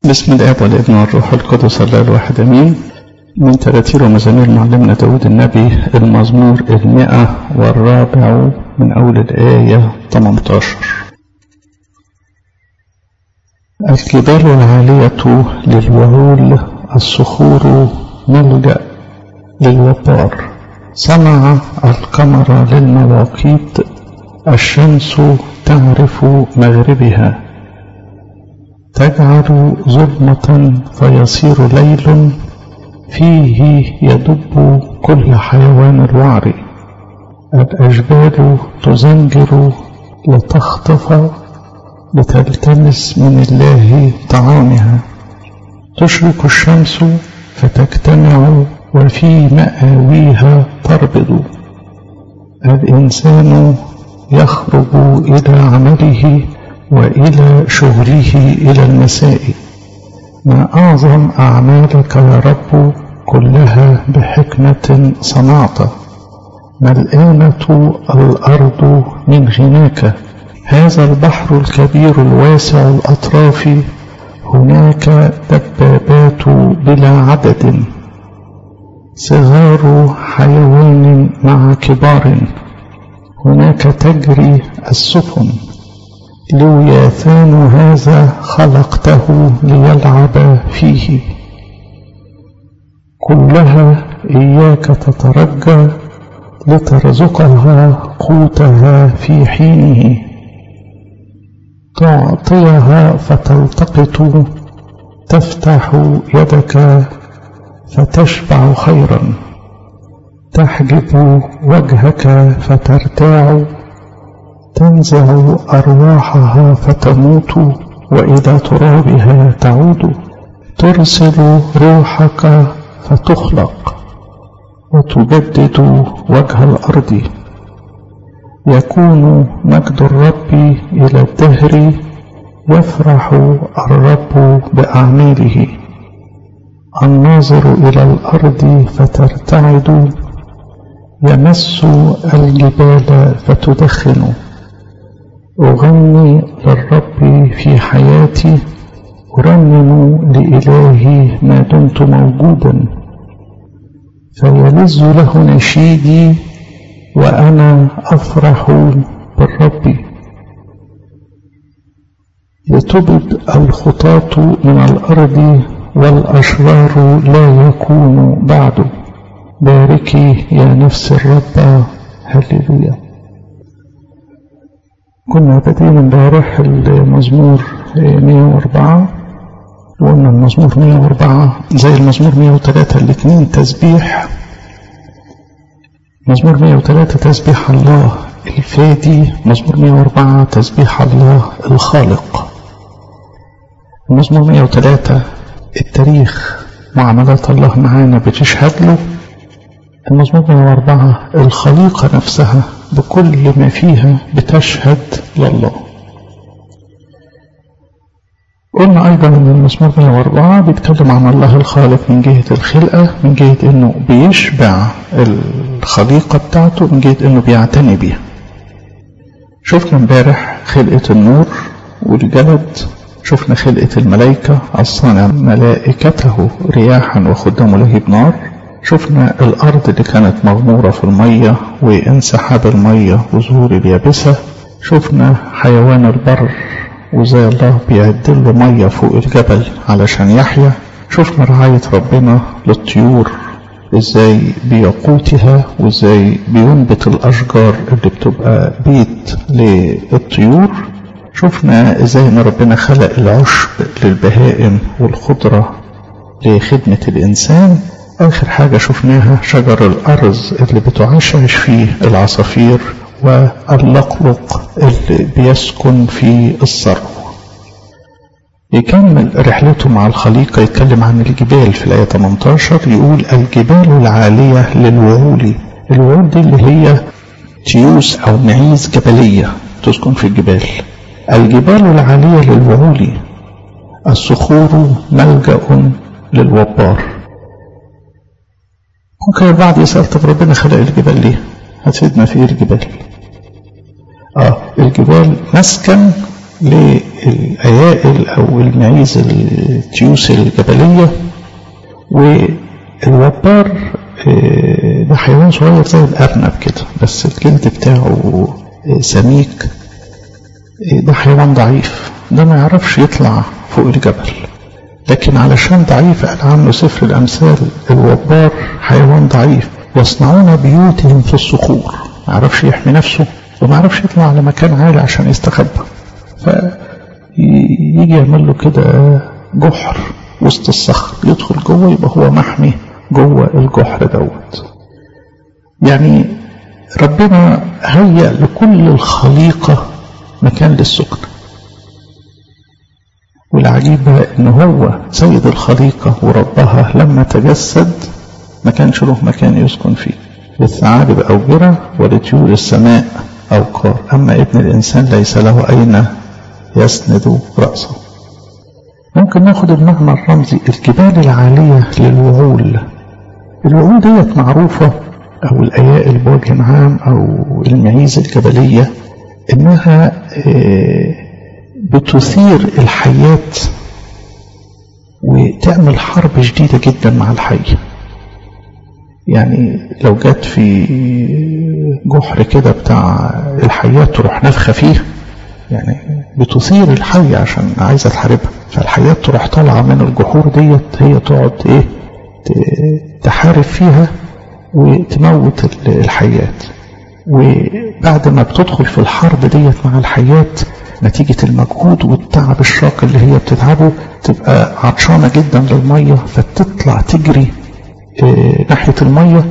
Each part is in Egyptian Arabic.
بسم الاب والابن والروح القدس الله الواحد امين من تراتير ومزامير معلمنا داود النبي المزمور المئة والرابع من أول الآية 18 الجبال العالية للوهول الصخور ملجأ للوبار صنع القمر للمواقيت الشمس تعرف مغربها تجعل ظلمة فيصير ليل فيه يدب كل حيوان الوعر الأجبال تزنجر لتخطف لتلتمس من الله طعامها تشرق الشمس فتجتمع وفي مآويها تربض الإنسان يخرج إلى عمله وإلى شغله إلى المساء ما أعظم أعمالك يا رب كلها بحكمة صنعت ملآنة الأرض من غناك هذا البحر الكبير الواسع الأطراف هناك دبابات بلا عدد صغار حيوان مع كبار هناك تجري السفن لوياثان هذا خلقته ليلعب فيه كلها إياك تترجى لترزقها قوتها في حينه تعطيها فتلتقط تفتح يدك فتشبع خيرا تحجب وجهك فترتاع تنزع أرواحها فتموت وإلى ترابها تعود ترسل روحك فتخلق وتجدد وجه الأرض يكون مجد الرب إلى الدهر يفرح الرب بأعماله الناظر إلى الأرض فترتعد يمس الجبال فتدخن أغني للرب في حياتي أرنم لإلهي ما دمت موجودا فيلز له نشيدي وأنا أفرح بالرب لتبد الخطاة من الأرض والأشرار لا يكون بعد باركي يا نفس الرب هللويا كنا بادئين امبارح المزمور 104 وقلنا المزمور 104 زي المزمور 103 الاثنين تسبيح مزمور 103 تسبيح الله الفادي مزمور 104 تسبيح الله الخالق المزمور 103 التاريخ معاملات الله معانا بتشهد له المزمور 104 الخليقة نفسها بكل ما فيها بتشهد لله قلنا أيضا أن المزمور 104 بيتكلم عن الله الخالق من جهة الخلقة من جهة أنه بيشبع الخليقة بتاعته من جهة أنه بيعتني بيها شفنا امبارح خلقة النور والجلد شفنا خلقة الملائكة الصانع ملائكته رياحا وخدام له بنار شفنا الأرض اللي كانت مغمورة في المية وانسحاب المية وظهور اليابسة شفنا حيوان البر وزي الله بيعدل له مية فوق الجبل علشان يحيا شفنا رعاية ربنا للطيور ازاي بيقوتها وازاي بينبت الأشجار اللي بتبقى بيت للطيور شفنا ازاي ان ربنا خلق العشب للبهائم والخضرة لخدمة الإنسان آخر حاجة شفناها شجر الأرز اللي بتعشش فيه العصافير واللقلق اللي بيسكن في الثرو يكمل رحلته مع الخليقة يتكلم عن الجبال في الآية 18 يقول الجبال العالية للوعول الوعول دي اللي هي تيوس أو معيز جبلية تسكن في الجبال الجبال العالية للوعول الصخور ملجأ للوبار ممكن البعض يسأل طب ربنا خلق الجبال ليه هتفيدنا في ايه الجبال اه الجبال مسكن للأيائل أو المعيز التيوس الجبلية والوبار ده حيوان صغير زي الأرنب كده بس الجلد بتاعه سميك ده حيوان ضعيف ده ما يعرفش يطلع فوق الجبل لكن علشان ضعيف قال عنه سفر الأمثال الوبار حيوان ضعيف يصنعون بيوتهم في الصخور ما يعرفش يحمي نفسه وما يعرفش يطلع على مكان عالي عشان يستخبى فيجي يعمل له كده جحر وسط الصخر يدخل جوه يبقى هو محمي جوه الجحر دوت يعني ربنا هيأ لكل الخليقة مكان للسكن والعجيب بقى ان هو سيد الخليقة وربها لما تجسد ما كانش له مكان يسكن فيه للثعالب أوجرة ولطيور السماء أوقار أما ابن الإنسان ليس له أين يسند رأسه ممكن ناخد المعنى الرمزي الجبال العالية للوعول الوعول ديت معروفة أو الأيائل بوجه عام أو المعيز الجبلية إنها بتثير الحيات وتعمل حرب شديدة جدا مع الحي يعني لو جت في جحر كده بتاع الحيات تروح نفخة فيه يعني بتثير الحي عشان عايزة تحاربها فالحيات تروح طالعة من الجحور ديت هي تقعد ايه تحارب فيها وتموت الحيات وبعد ما بتدخل في الحرب ديت مع الحيات نتيجة المجهود والتعب الشاق اللي هي بتتعبه تبقى عطشانة جدا للمية فتطلع تجري اه ناحية المية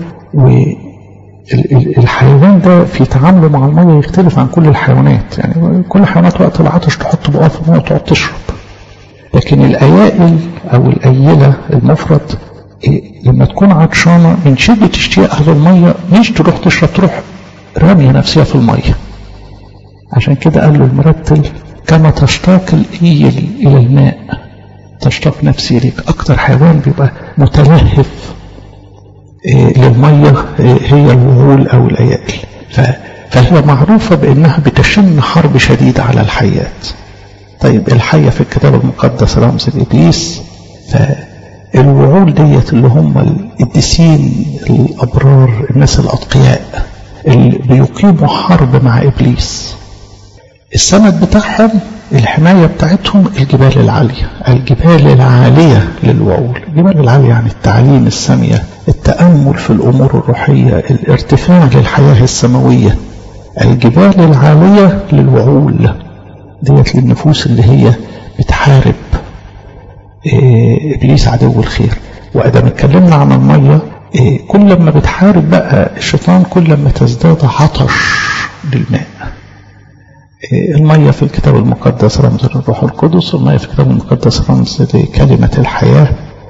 والحيوان ده في تعامله مع المية يختلف عن كل الحيوانات يعني كل الحيوانات وقت العطش تحط بقها في المية وتقعد تشرب لكن الأيائل أو الأيلة المفرد إيه لما تكون عطشانة من شدة اشتياقها للمية مش تروح تشرب تروح رامية نفسها في المية عشان كده قال له المرتل كما تشتاق الإيل إلى الماء تشتاق نفسي ليك أكتر حيوان بيبقى متلهف إيه للمية إيه هي الوعول أو الأيائل فهي معروفة بأنها بتشن حرب شديدة على الحيات طيب الحية في الكتاب المقدس رمز الإبليس فالوعول ديت اللي هم القديسين الأبرار الناس الأتقياء اللي بيقيموا حرب مع إبليس السند بتاعهم الحماية بتاعتهم الجبال العالية الجبال العالية للوعول الجبال العالية يعني التعليم السامية التأمل في الأمور الروحية الارتفاع للحياة السماوية الجبال العالية للوعول ديت للنفوس اللي هي بتحارب إيه إبليس عدو الخير وإذا اتكلمنا عن المية إيه كل ما بتحارب بقى الشيطان كل ما تزداد عطش للماء إيه المية في الكتاب المقدس رمز للروح القدس والمية في الكتاب المقدس رمز لكلمة الحياة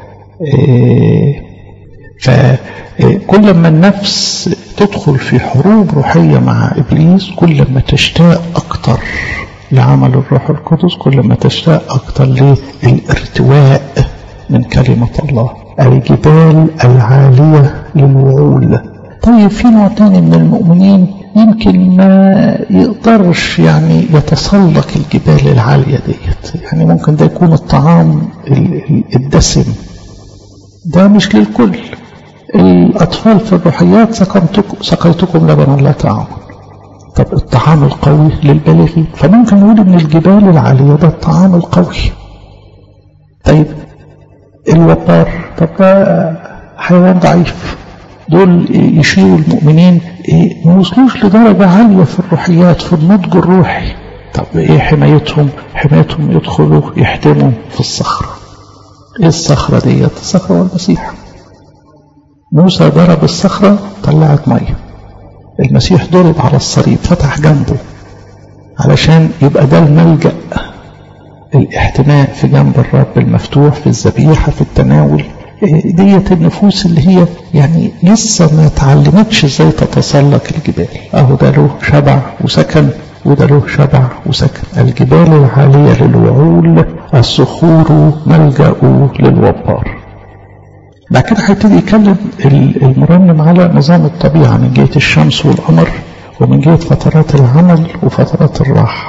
فكل ما النفس تدخل في حروب روحية مع إبليس كل ما تشتاق أكتر لعمل الروح القدس كل ما تشتاق أكتر للارتواء من كلمة الله الجبال العالية للوعول طيب في نوع تاني من المؤمنين يمكن ما يقدرش يعني يتسلق الجبال العالية ديت يعني ممكن ده يكون الطعام الدسم ده مش للكل الأطفال في الروحيات سقيتكم لبنا لا طعام طب الطعام القوي للبالغين فممكن نقول ان الجبال العالية ده الطعام القوي طيب الوبار طب ده حيوان ضعيف دول يشيروا المؤمنين ما وصلوش لدرجة عالية في الروحيات في النضج الروحي طب ايه حمايتهم حمايتهم يدخلوا يحتموا في الصخرة ايه الصخرة ديت الصخرة والمسيح موسى ضرب الصخرة طلعت ميه المسيح ضرب على الصليب فتح جنبه علشان يبقى ده الملجأ الاحتماء في جنب الرب المفتوح في الذبيحة في التناول ديت النفوس اللي هي يعني لسه ما تعلمتش ازاي تتسلق الجبال اهو ده له شبع وسكن وده له شبع وسكن الجبال العالية للوعول الصخور ملجأ للوبار بعد كده هيبتدي يتكلم المرنم على نظام الطبيعة من جهة الشمس والقمر ومن جهة فترات العمل وفترات الراحة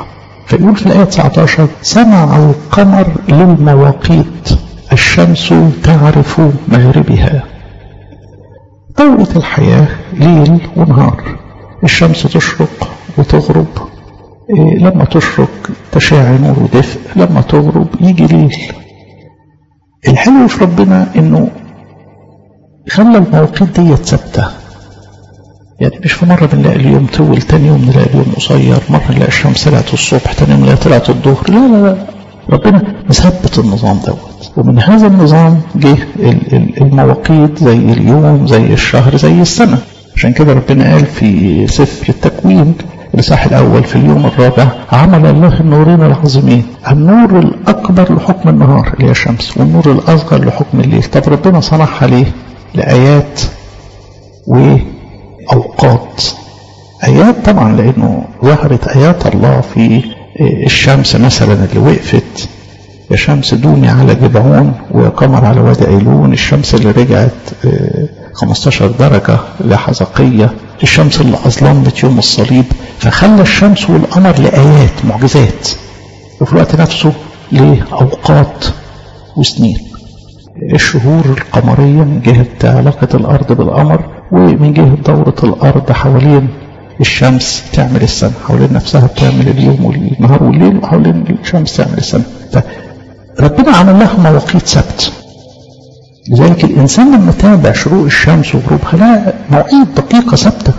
فيقول في الآية 19 صنع القمر للمواقيت الشمس تعرف مغربها دورة الحياة ليل ونهار الشمس تشرق وتغرب إيه لما تشرق تشاع نور ودفء لما تغرب يجي ليل الحلو في ربنا انه خلى المواقيت دي ثابته يعني مش في مرة بنلاقي اليوم طول تاني يوم نلاقي اليوم قصير مرة نلاقي الشمس طلعت الصبح تاني يوم نلاقي طلعت الظهر لا لا لا ربنا مثبت النظام دوت ومن هذا النظام جه المواقيت زي اليوم زي الشهر زي السنة عشان كده ربنا قال في سفر التكوين الإصحاح الأول في اليوم الرابع عمل الله النورين العظيمين النور الأكبر لحكم النهار اللي هي الشمس والنور الأصغر لحكم الليل طب ربنا صنعها ليه؟ لآيات وأوقات آيات طبعا لأنه ظهرت آيات الله في الشمس مثلا اللي وقفت يا شمس دومي على جبعون وقمر على وادي عيلون الشمس اللي رجعت 15 درجة لحزقية الشمس اللي أظلمت يوم الصليب فخلى الشمس والقمر لآيات معجزات وفي الوقت نفسه لأوقات وسنين الشهور القمرية من جهة علاقة الأرض بالقمر ومن جهة دورة الأرض حوالين الشمس تعمل السنة حوالين نفسها بتعمل اليوم والنهار والليل وحوالين الشمس تعمل السنة فربنا عمل لها مواقيت ثابته لذلك الإنسان لما تابع شروق الشمس وغروبها لا مواعيد دقيقة ثابتة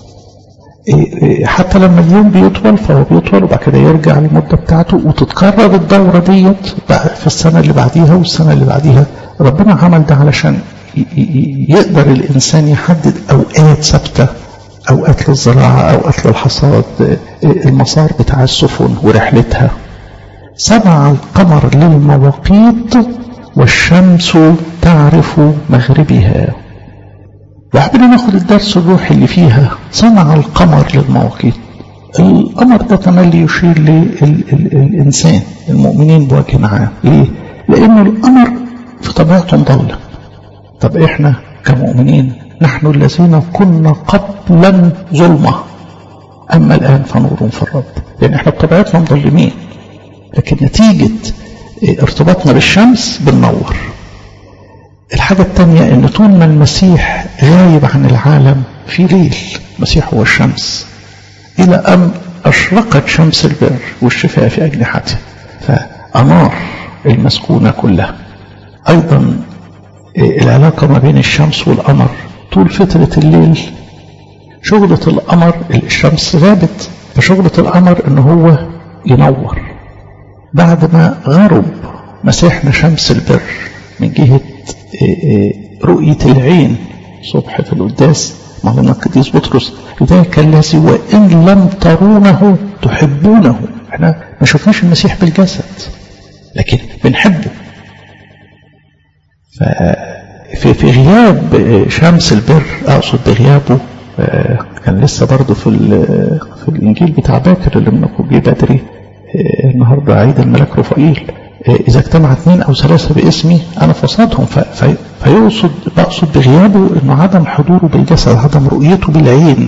حتى لما اليوم بيطول فهو بيطول وبعد كده يرجع للمدة بتاعته وتتكرر الدورة ديت في السنة اللي بعديها والسنة اللي بعديها ربنا عمل ده علشان يقدر الإنسان يحدد أوقات ثابتة أوقات للزراعة أوقات للحصاد المسار بتاع السفن ورحلتها صنع القمر للمواقيت والشمس تعرف مغربها وحبنا ناخد الدرس الروحي اللي فيها صنع القمر للمواقيت القمر ده تملي يشير للإنسان المؤمنين بوجه عام ليه؟ لأن القمر في طبيعته مضلم طب إحنا كمؤمنين نحن الذين كنا قبلا ظلمة أما الآن فنور في الرب لأن إحنا بطبيعتنا مظلمين لكن نتيجة ارتباطنا بالشمس بننور الحاجة الثانية ان طول ما المسيح غايب عن العالم في ليل المسيح هو الشمس الى ان اشرقت شمس البر والشفاء في اجنحته فانار المسكونة كلها ايضا العلاقة ما بين الشمس والقمر طول فترة الليل شغلة القمر الشمس غابت فشغلة القمر ان هو ينور بعد ما غرب مسيحنا شمس البر من جهة رؤية العين صبح في القداس معلومة القديس بطرس ذاك الذي وإن لم ترونه تحبونه احنا ما شفناش المسيح بالجسد لكن بنحبه في في غياب شمس البر اقصد بغيابه كان لسه برضه في في الانجيل بتاع باكر اللي منكم جه بدري النهارده عيد الملاك رفائيل إذا اجتمع اثنين أو ثلاثة باسمي أنا فصادهم فيقصد بقصد بغيابه أنه عدم حضوره بالجسد عدم رؤيته بالعين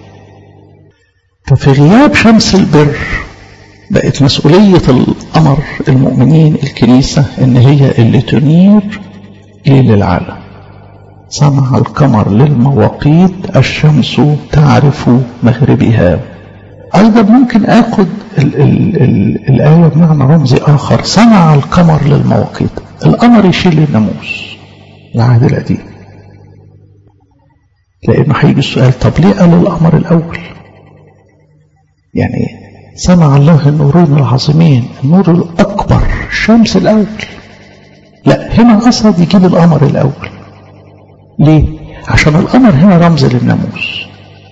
ففي غياب شمس البر بقت مسؤولية القمر المؤمنين الكنيسة إن هي اللي تنير ليل العالم صنع القمر للمواقيت الشمس تعرف مغربها أيضا ممكن أخذ ال ال ال الآية بمعنى رمزي آخر صنع القمر للمواقيت القمر يشيل الناموس العهد القديم لأنه هيجي السؤال طب ليه قال القمر الأول يعني صنع الله النورين العظيمين النور الأكبر الشمس الأول لا هنا قصد يجيب القمر الأول ليه عشان القمر هنا رمز للناموس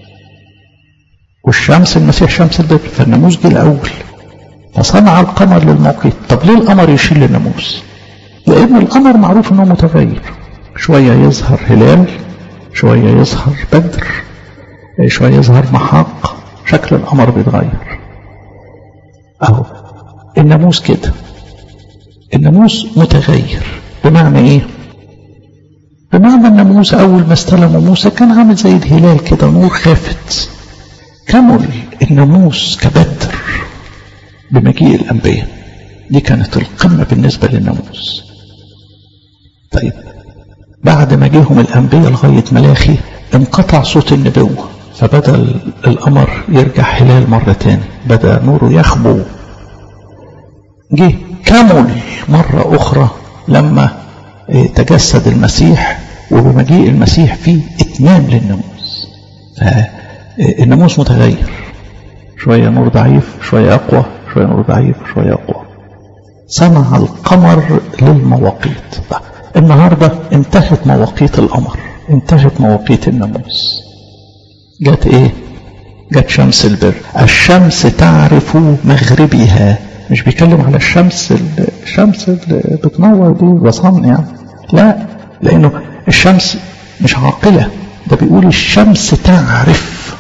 والشمس المسيح شمس البدر فالناموس جه الأول فصنع القمر للموقيت طب ليه القمر يشيل الناموس لأن القمر معروف أنه متغير شوية يظهر هلال شوية يظهر بدر شوية يظهر محاق شكل القمر بيتغير أهو الناموس كده الناموس متغير بمعنى ايه بمعنى الناموس اول ما استلموا موسى كان عامل زي الهلال كده نور خافت كمل الناموس كبدر بمجيء الأنبياء دي كانت القمة بالنسبة للناموس طيب بعد ما جيهم الأنبياء لغاية ملاخي انقطع صوت النبوة فبدأ القمر يرجع هلال مرة تاني بدأ نوره يخبو جه كمل مرة أخرى لما تجسد المسيح وبمجيء المسيح فيه اتمام للناموس فالناموس متغير شوية نور ضعيف شوية أقوى شوية نور ضعيف شوية أقوى صنع القمر للمواقيت النهاردة انتهت مواقيت القمر انتهت مواقيت الناموس جت ايه جت شمس البر الشمس تعرف مغربها مش بيتكلم على الشمس الشمس اللي بتنور دي وصن يعني لا لانه الشمس مش عاقله ده بيقول الشمس تعرف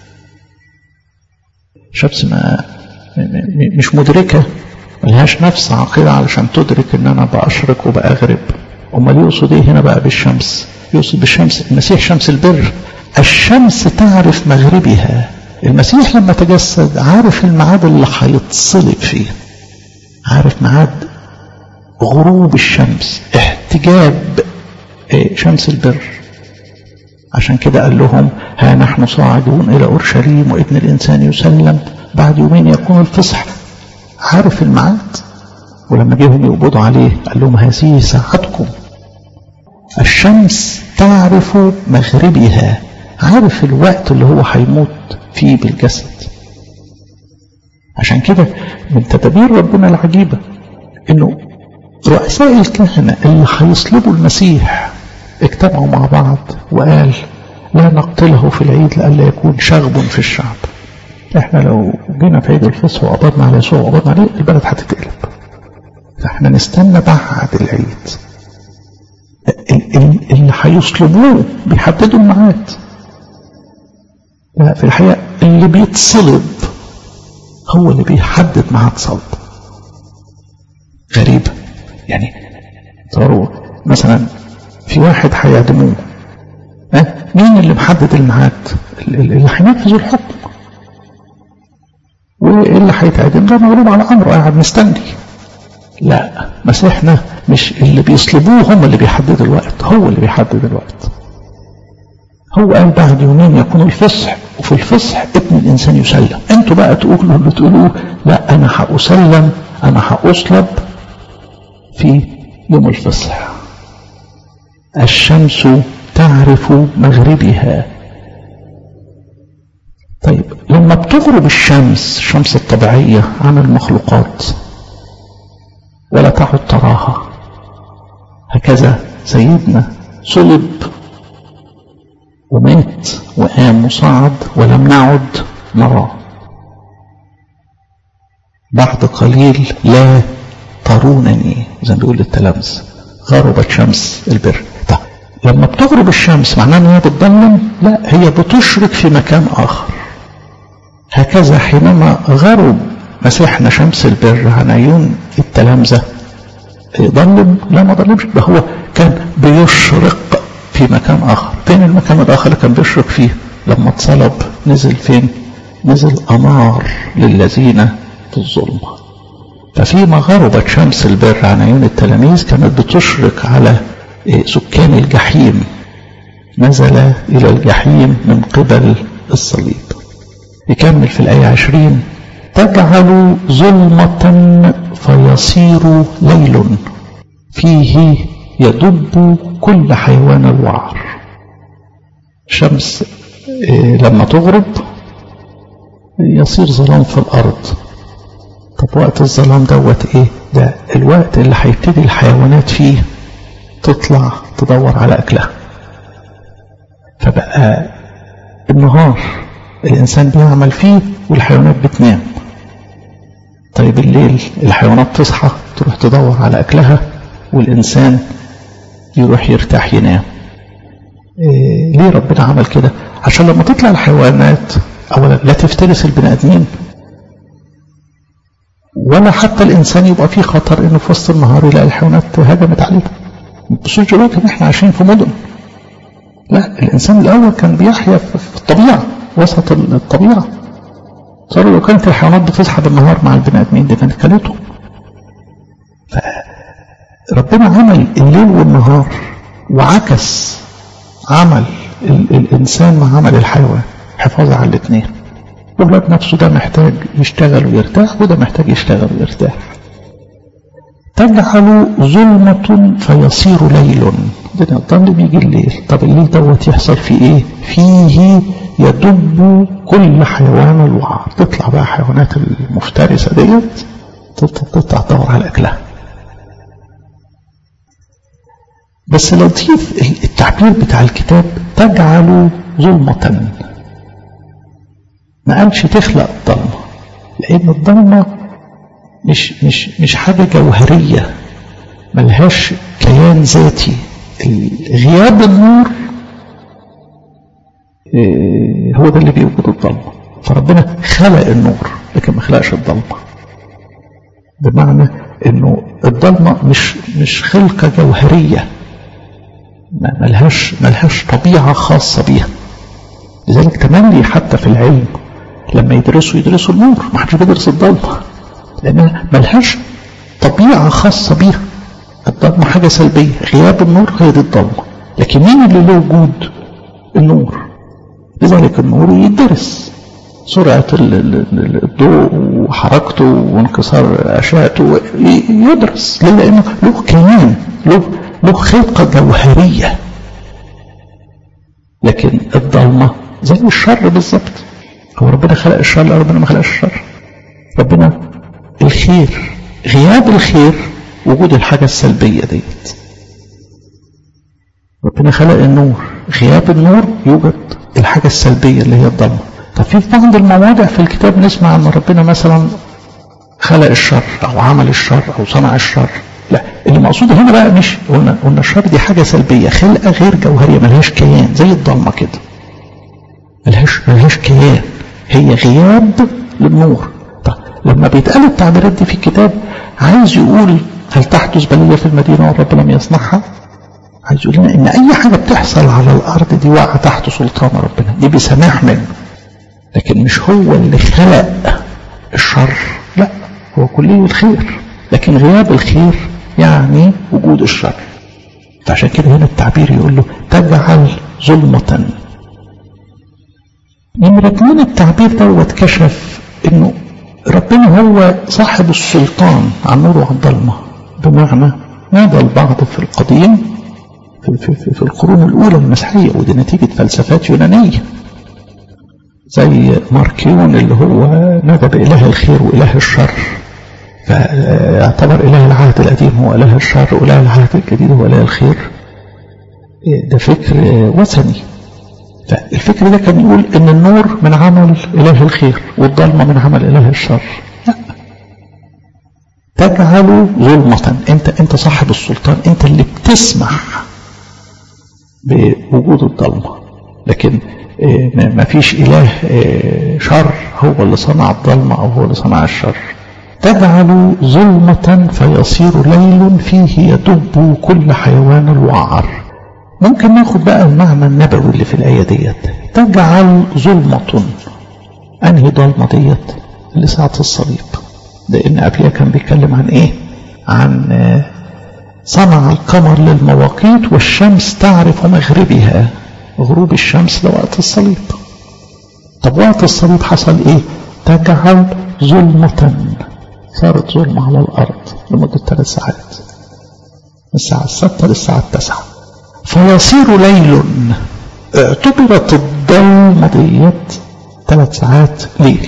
الشمس ما مش مدركه ملهاش نفس عاقله علشان تدرك ان انا باشرق وبأغرب امال يقصد ايه هنا بقى بالشمس يقصد بالشمس المسيح شمس البر الشمس تعرف مغربها المسيح لما تجسد عارف الميعاد اللي هيتصلب فيه عارف ميعاد غروب الشمس احتجاب شمس البر عشان كده قال لهم ها نحن صاعدون إلى أورشليم وابن الإنسان يسلم بعد يومين يكون الفصح عارف الميعاد ولما جيهم يقبضوا عليه قال لهم هذه ساعتكم الشمس تعرف مغربها عارف الوقت اللي هو هيموت فيه بالجسد عشان كده من تدابير ربنا العجيبة انه رؤساء الكهنة اللي هيصلبوا المسيح اجتمعوا مع بعض وقال لا نقتله في العيد لئلا يكون شغب في الشعب احنا لو جينا في عيد الفصح وقبضنا على يسوع وقبضنا عليه البلد هتتقلب فاحنا نستنى بعد العيد اللي هيصلبوه بيحددوا الميعاد لا في الحقيقة اللي بيتصلب هو اللي بيحدد ميعاد صلب غريبة يعني تصوروا مثلا في واحد هيعدموه أه؟ مين اللي محدد الميعاد اللي هينفذ الحكم واللي هيتعدم ده مغلوب على امره قاعد مستني لا مسيحنا مش اللي بيصلبوه هم اللي بيحددوا الوقت هو اللي بيحدد الوقت هو قال بعد يومين يكون الفصح وفي الفصح ابن الإنسان يسلم انتوا بقى تقولوا اللي تقولوه لا أنا هأسلم أنا هأصلب في يوم الفصح الشمس تعرف مغربها طيب لما بتغرب الشمس الشمس الطبيعية عن المخلوقات ولا تعد تراها هكذا سيدنا صلب ومات وقام وصعد ولم نعد نراه بعد قليل لا ترونني زي ما بيقول التلامذة غربت شمس البر طب لما بتغرب الشمس معناه ان هي بتضلم لا هي بتشرق في مكان اخر هكذا حينما غرب مسيحنا شمس البر عن عيون التلامذة ضلم لا ما ضلمش ده هو كان بيشرق في مكان آخر فين المكان الآخر اللي كان بيشرق فيه لما اتصلب نزل فين نزل أنار للذين في الظلمة ففيما غربت شمس البر عن عيون التلاميذ كانت بتشرق على سكان الجحيم نزل إلى الجحيم من قبل الصليب يكمل في الآية عشرين تجعل ظلمة فيصير ليل فيه يدب كل حيوان الوعر شمس لما تغرب يصير ظلام في الأرض طب وقت الظلام دوت ايه ده الوقت اللي هيبتدي الحيوانات فيه تطلع تدور على أكلها فبقى النهار الإنسان بيعمل فيه والحيوانات بتنام طيب الليل الحيوانات تصحى تروح تدور على أكلها والإنسان يروح يرتاح ينام إيه ليه ربنا عمل كده عشان لما تطلع الحيوانات أولا لا تفترس البني آدمين ولا حتى الإنسان يبقى فيه خطر إنه في وسط النهار يلاقي الحيوانات هجمت عليه بصوا دلوقتي إن إحنا عايشين في مدن لا الإنسان الأول كان بيحيا في الطبيعة وسط الطبيعة صاروا لو كانت الحيوانات بتصحى بالنهار مع البني ادمين دي كانت كلتهم فربنا عمل الليل والنهار وعكس عمل ال الانسان مع عمل الحيوان حفاظ على الاثنين والولاد نفسه ده محتاج يشتغل ويرتاح وده محتاج يشتغل ويرتاح تجعل ظلمة فيصير ليل الدنيا الظل بيجي الليل طب الليل دوت يحصل فيه ايه فيه يدب كل حيوان الوعر تطلع بقى حيوانات المفترسة ديت تطلع تدور على اكلها بس لطيف التعبير بتاع الكتاب تجعل ظلمة ما قالش تخلق الضلمة لأن الضلمة مش مش مش حاجة جوهرية ملهاش كيان ذاتي غياب النور هو ده اللي بيوجد الضلمة فربنا خلق النور لكن ما خلقش الضلمة بمعنى انه الضلمة مش مش خلقة جوهرية ملهاش ملهاش طبيعة خاصة بيها لذلك تملي حتى في العلم لما يدرسوا يدرسوا النور ما حدش بيدرس الضلمة لأنها ملهاش طبيعة خاصة بيها الضلمة حاجة سلبية غياب النور هي دي الضلمة لكن مين اللي له وجود النور لذلك النور يدرس سرعة الضوء وحركته وانكسار أشعته يدرس ليه لأنه له كيان له له خلقة جوهرية لكن الضلمة زي الشر بالظبط هو ربنا خلق الشر لا ربنا ما خلقش الشر ربنا الخير غياب الخير وجود الحاجة السلبية ديت ربنا خلق النور غياب النور يوجد الحاجة السلبية اللي هي الضلمة طب في بعض المواضع في الكتاب نسمع ان ربنا مثلا خلق الشر او عمل الشر او صنع الشر لا اللي مقصود هنا بقى مش قلنا قلنا الشر دي حاجة سلبية خلقة غير جوهرية ملهاش كيان زي الضلمة كده ملهاش ملهاش كيان هي غياب للنور طب لما بيتقال التعبيرات دي في الكتاب عايز يقول هل تحدث بلية في المدينة والرب لم يصنعها عايز يقول لنا ان اي حاجة بتحصل على الارض دي واقعة تحت سلطان ربنا دي بسماح منه لكن مش هو اللي خلق الشر لا هو كلي الخير لكن غياب الخير يعني وجود الشر فعشان كده هنا التعبير يقول له تجعل ظلمة نمرة اتنين التعبير دوت كشف انه ربنا هو صاحب السلطان عن النور وعن الظلمة بمعنى نادى البعض في القديم في, في, في, في القرون الأولى المسيحية ودي نتيجة فلسفات يونانية زي ماركيون اللي هو نادى بإله الخير وإله الشر فاعتبر إله العهد القديم هو إله الشر وإله العهد الجديد هو إله الخير ده فكر وثني فالفكر ده كان يقول ان النور من عمل اله الخير والظلمة من عمل اله الشر لا تجعل ظلمة انت انت صاحب السلطان انت اللي بتسمح بوجود الظلمة لكن ما فيش اله شر هو اللي صنع الظلمة او هو اللي صنع الشر تجعل ظلمة فيصير ليل فيه يدب كل حيوان الوعر ممكن ناخد بقى المعنى النبوي اللي في الآية ديت تجعل ظلمة أنهي ظلمة ديت اللي ساعة الصليب لأن قبلها كان بيتكلم عن إيه عن صنع القمر للمواقيت والشمس تعرف مغربها غروب الشمس لوقت الصليب طب وقت الصليب حصل إيه تجعل ظلمة صارت ظلمة على الأرض لمدة ثلاث ساعات من الساعة الستة للساعة التاسعة فيصير ليل اعتبرت الضلمة ديت ثلاث ساعات ليل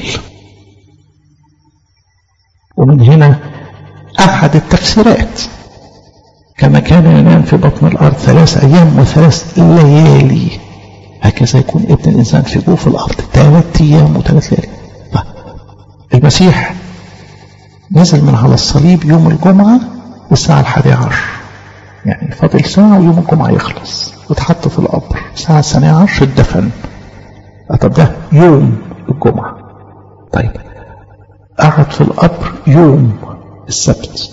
ومن هنا أحد التفسيرات كما كان ينام في بطن الأرض ثلاث أيام وثلاث ليالي هكذا يكون ابن الإنسان في جوف الأرض ثلاث أيام وثلاث ليالي المسيح نزل من على الصليب يوم الجمعة الساعة الحادية عشر يعني فاضل ساعة ويوم الجمعة يخلص واتحط في القبر الساعة الثانية عشر اتدفن طب ده يوم الجمعة طيب قعد في القبر يوم السبت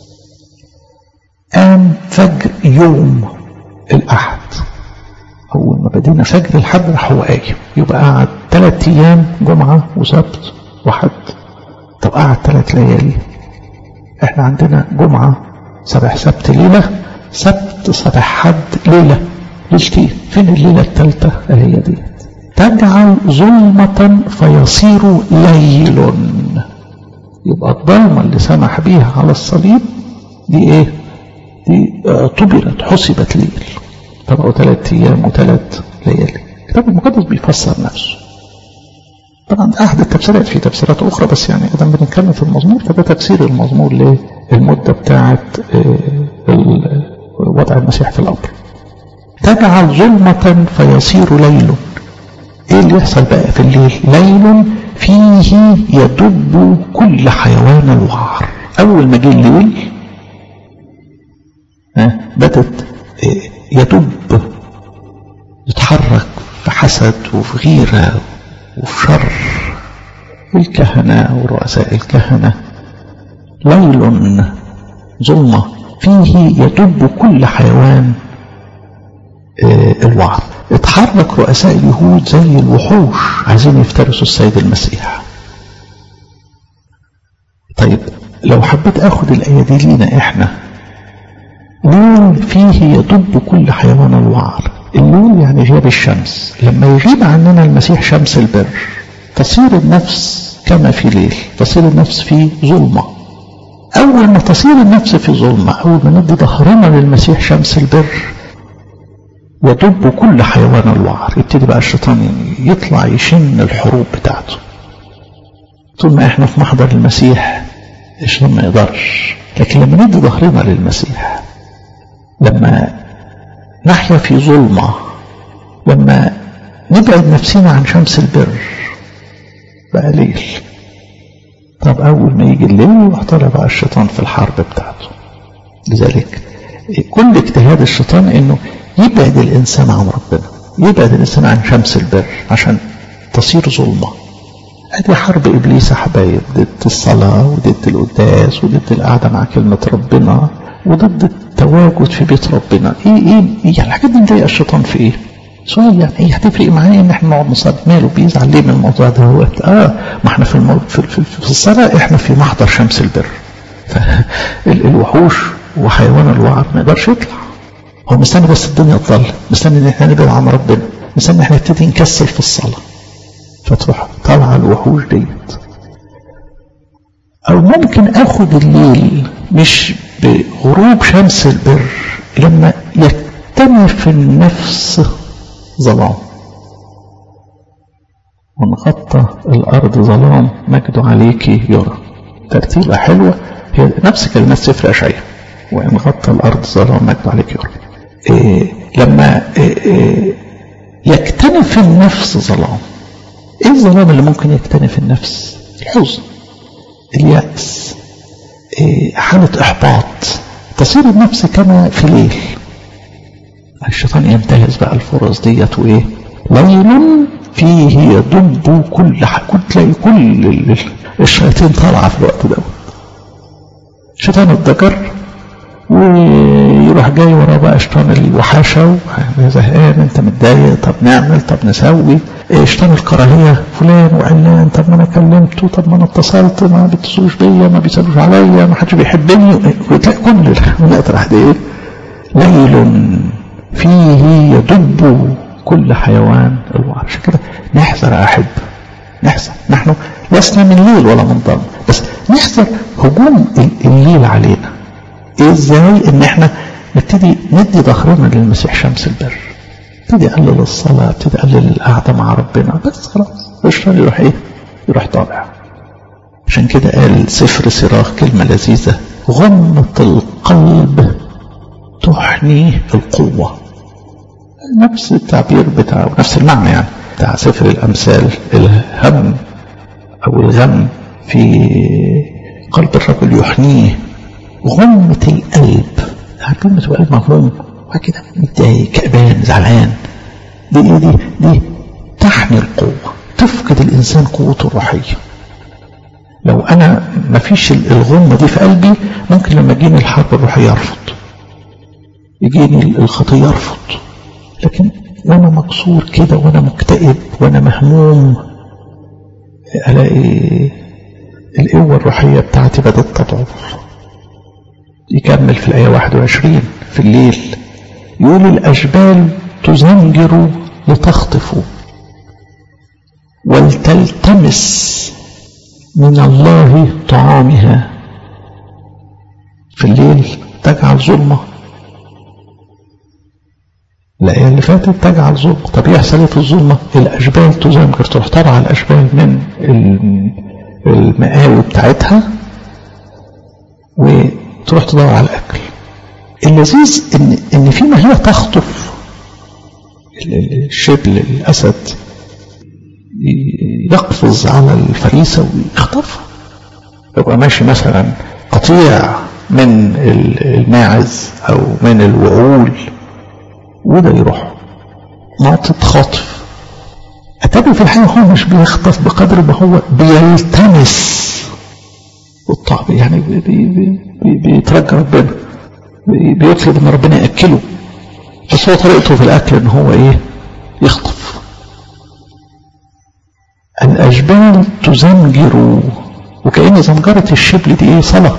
قام فجر يوم الأحد أول ما بدينا فجر الحد راح هو قايم يبقى قعد ثلاث أيام جمعة وسبت وحد طب قعد ثلاث ليالي احنا عندنا جمعة صباح سبت ليلة سبت صباح حد ليلة ليلتين فين الليلة الثالثة هي دي تجعل ظلمة فيصير ليل يبقى الضلمة اللي سمح بيها على الصليب دي ايه دي اعتبرت حسبت ليل فبقوا ثلاث ايام وثلاث ليالي الكتاب المقدس بيفسر نفسه طبعا احد التفسيرات في تفسيرات اخرى بس يعني اذا بنتكلم في المزمور فده تفسير المزمور للمده بتاعه وضع المسيح في الامر تجعل ظلمة فيصير ليل ايه اللي يحصل بقى في الليل ليل فيه يدب كل حيوان الوعر اول ما جه الليل بدت يدب يتحرك في حسد وفي غيرة وفي شر الكهنة ورؤساء الكهنة ليل ظلمة فيه يدب كل حيوان الوعر اتحرك رؤساء اليهود زي الوحوش عايزين يفترسوا السيد المسيح طيب لو حبيت اخد الآية دي لينا احنا ليل فيه يدب كل حيوان الوعر الليل يعني غياب الشمس لما يغيب عننا المسيح شمس البر تصير النفس كما في ليل تصير النفس في ظلمة أول ما تصير النفس في ظلمة أول ما ندي ظهرنا للمسيح شمس البر يدب كل حيوان الوعر يبتدي بقى الشيطان يطلع يشن الحروب بتاعته طول ما احنا في محضر المسيح الشيطان ما يقدرش لكن لما ندي ظهرنا للمسيح لما نحيا في ظلمة لما نبعد نفسنا عن شمس البر بقى ليل طب أول ما يجي الليل يروح طالع بقى الشيطان في الحرب بتاعته لذلك كل اجتهاد الشيطان انه يبعد الانسان عن ربنا يبعد الانسان عن شمس البر عشان تصير ظلمه ادي حرب ابليس يا حبايب ضد الصلاه وضد القداس وضد القعده مع كلمه ربنا وضد التواجد في بيت ربنا ايه ايه يعني الحاجات دي مضايقه الشيطان في ايه؟ سؤال يعني ايه هتفرق معايا ان احنا نقعد نصلي ماله بيزعل ليه من الموضوع ده هو اه ما احنا في المو... في, في, في الصلاه احنا في محضر شمس البر فالوحوش وحيوان الوعر ما يقدرش يطلع هو مستني بس الدنيا تضل مستني ان احنا نبعد عن ربنا مستني ان احنا نبتدي نكسل في الصلاه فتروح طالعه الوحوش ديت او ممكن اخد الليل مش بغروب شمس البر لما يكتمل في النفس ظلام ونغطى الارض ظلام مجد عليك يرى ترتيبه حلوه هي نفس كلمات سفر اشعياء وان غطى الارض ظلام مجد عليك يرى إيه لما إيه إيه يكتنف في النفس ظلام ايه الظلام اللي ممكن يكتنف في النفس الحزن اليأس إيه حالة إحباط تصير النفس كما في ليل الشيطان ينتهز بقى الفرص ديت وإيه ليل فيه يدب كل كل تلاقي كل الشياطين طالعة في الوقت ده الشيطان الذكر ويروح جاي وراه بقى شيطان الوحاشة زهقان انت متضايق طب نعمل طب نسوي شيطان الكراهية فلان وعلان طب ما انا كلمته طب ما انا اتصلت ما بيتصلوش بيا ما بيسالوش عليا ما حدش بيحبني وتلاقي كل الحملات راح ايه ليل فيه يدب كل حيوان الوعر عشان كده نحذر يا احب نحذر نحن لسنا من ليل ولا من ظلم بس نحذر هجوم الليل علينا ازاي ان احنا نبتدي ندي ظهرنا للمسيح شمس البر ابتدي اقلل الصلاه ابتدي اقلل القعده مع ربنا بس خلاص الشيطان يروح ايه يروح طالع عشان كده قال سفر صراخ كلمه لذيذه غمة القلب تحني القوة نفس التعبير بتاع نفس المعنى يعني بتاع سفر الأمثال الهم أو الغم في قلب الرجل يحنيه غمة القلب عارفين تبقى قلب مهموم وكده متضايق كأبان زعلان دي ايه دي دي تحمي القوة تفقد الإنسان قوته الروحية لو أنا ما فيش الغمة دي في قلبي ممكن لما تجيني الحرب الروحية أرفض يجيني الخطية يرفض لكن وأنا مكسور كده وأنا مكتئب وأنا مهموم الاقي القوة الروحية بتاعتي بدأت تضعف يكمل في الآية 21 في الليل يقول الأجبال تزنجر لتخطف ولتلتمس من الله طعامها في الليل تجعل ظلمة الآية اللي فاتت تجعل ظلمة طب يحصل ايه في الظلمة الأجبال تزنجر تروح طالعة الأجبال من المقاوي بتاعتها وتروح تدور على الأكل اللذيذ إن, إن فيما هي تخطف الشبل الأسد يقفز على الفريسة ويخطفها يبقى ماشي مثلا قطيع من الماعز أو من الوعول وده يروح ناطط خاطف أتابع في الحقيقة هو مش بيخطف بقدر ما هو بيلتمس الطعم يعني بي بي بي بيترجى ربنا بيطلب ان ربنا ياكله بس هو طريقته في الاكل ان هو ايه يخطف الاشبال تزمجر وكأن زمجرة الشبل دي ايه صلاة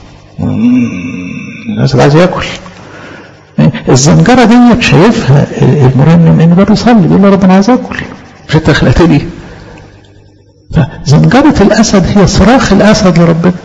الناس عايز ياكل الزمجرة دي شايفها المرنم ان ده بيصلي بيقول له ربنا عايز اكل مش انت خلقتني فزمجرة الاسد هي صراخ الاسد لربنا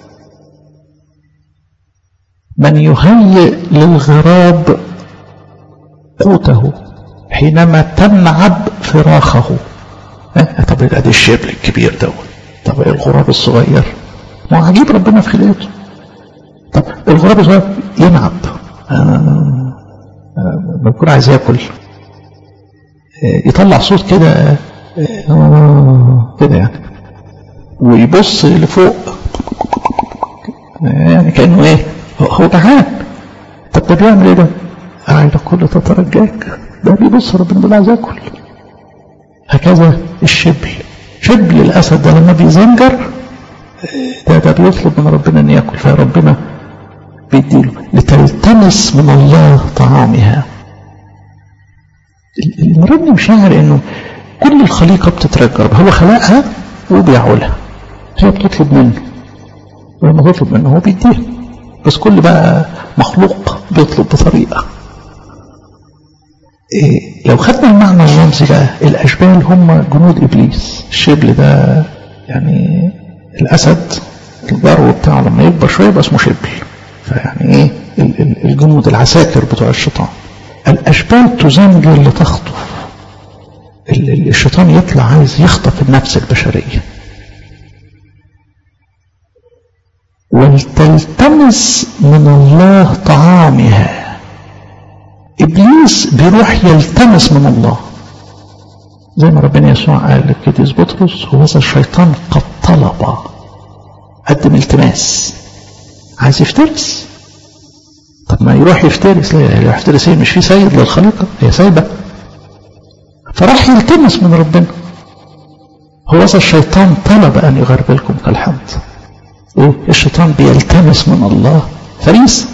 من يهيئ للغراب قوته حينما تنعب فراخه اه طب ادي الشبل الكبير دوت طب الغراب الصغير ما هو عجيب ربنا في خلقته طب الغراب الصغير ينعب آه ما يكون عايز ياكل آه يطلع صوت كده آه كده يعني ويبص لفوق يعني كانه ايه هو جعان طب ده بيعمل ايه ده؟ قاعد كله تترجاك ده بيبص ربنا بيقول عايز اكل هكذا الشبل شبل الاسد ده لما بيزنجر ده ده بيطلب من ربنا ان ياكل فربنا بيديله لتلتمس من الله طعامها المرنم شاعر انه كل الخليقه بتترجر هو خلقها وبيعولها هي بتطلب منه ولما تطلب منه هو بيديها بس كل بقى مخلوق بيطلب بطريقة إيه لو خدنا المعنى الرمزي بقى الأشبال هم جنود إبليس الشبل ده يعني الأسد الجرو بتاعه لما يكبر شوية يبقى اسمه شبل فيعني إيه الجنود العساكر بتوع الشيطان الأشبال تزنجر لتخطف الشيطان يطلع عايز يخطف النفس البشريه ولتلتمس من الله طعامها إبليس بيروح يلتمس من الله زي ما ربنا يسوع قال للقديس بطرس هو الشيطان قد طلب قدم التماس عايز يفترس طب ما يروح يفترس لا يروح يفترس ايه مش في سيد للخليقة هي سايبة فراح يلتمس من ربنا هو الشيطان طلب أن يغربلكم كالحمد ايه الشيطان بيلتمس من الله فريسة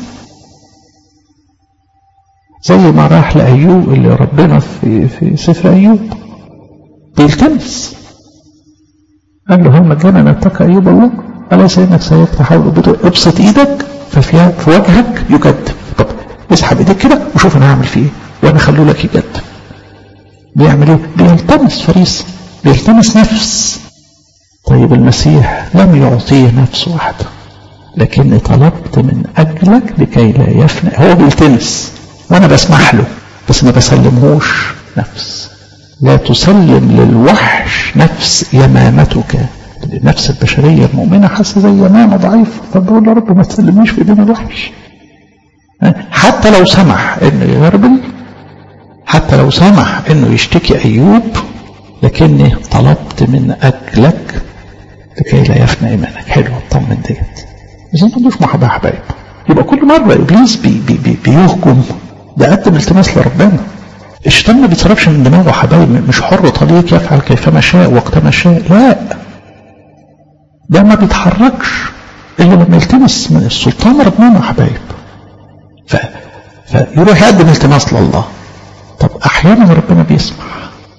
زي ما راح لأيوب اللي ربنا في في سفر أيوب بيلتمس قال له هل مجانا نتقى أيوب الله أليس إنك سيفتح ابسط إيدك ففي في وجهك يجدف طب اسحب إيدك كده وشوف أنا هعمل فيه إيه وأنا خلو لك يجدف بيعمل إيه؟ بيلتمس فريسة بيلتمس نفس طيب المسيح لم يعطيه نفس واحدة لكني طلبت من أجلك لكي لا يفنى هو بيلتمس وأنا بسمح له بس ما بسلمهوش نفس لا تسلم للوحش نفس يمامتك النفس البشرية المؤمنة حاسة زي يمامة ضعيفة طب بقول يا رب ما تسلمنيش في ايدين الوحش حتى لو سمح انه يغربل حتى لو سمح انه يشتكي ايوب لكني طلبت من اجلك لكي لا يفنى ايمانك حلو اطمن ديت بس ما عندوش محبه حبايب يبقى كل مره ابليس بي بي بي بيهجم ده قدم التماس لربنا الشيطان ما بيتصرفش من دماغه حبايب مش حر طليق يفعل كيفما شاء وقتما شاء لا ده ما بيتحركش الا لما يلتمس من السلطان ربنا يا حبايب ف... فيروح يقدم التماس لله طب احيانا ربنا بيسمح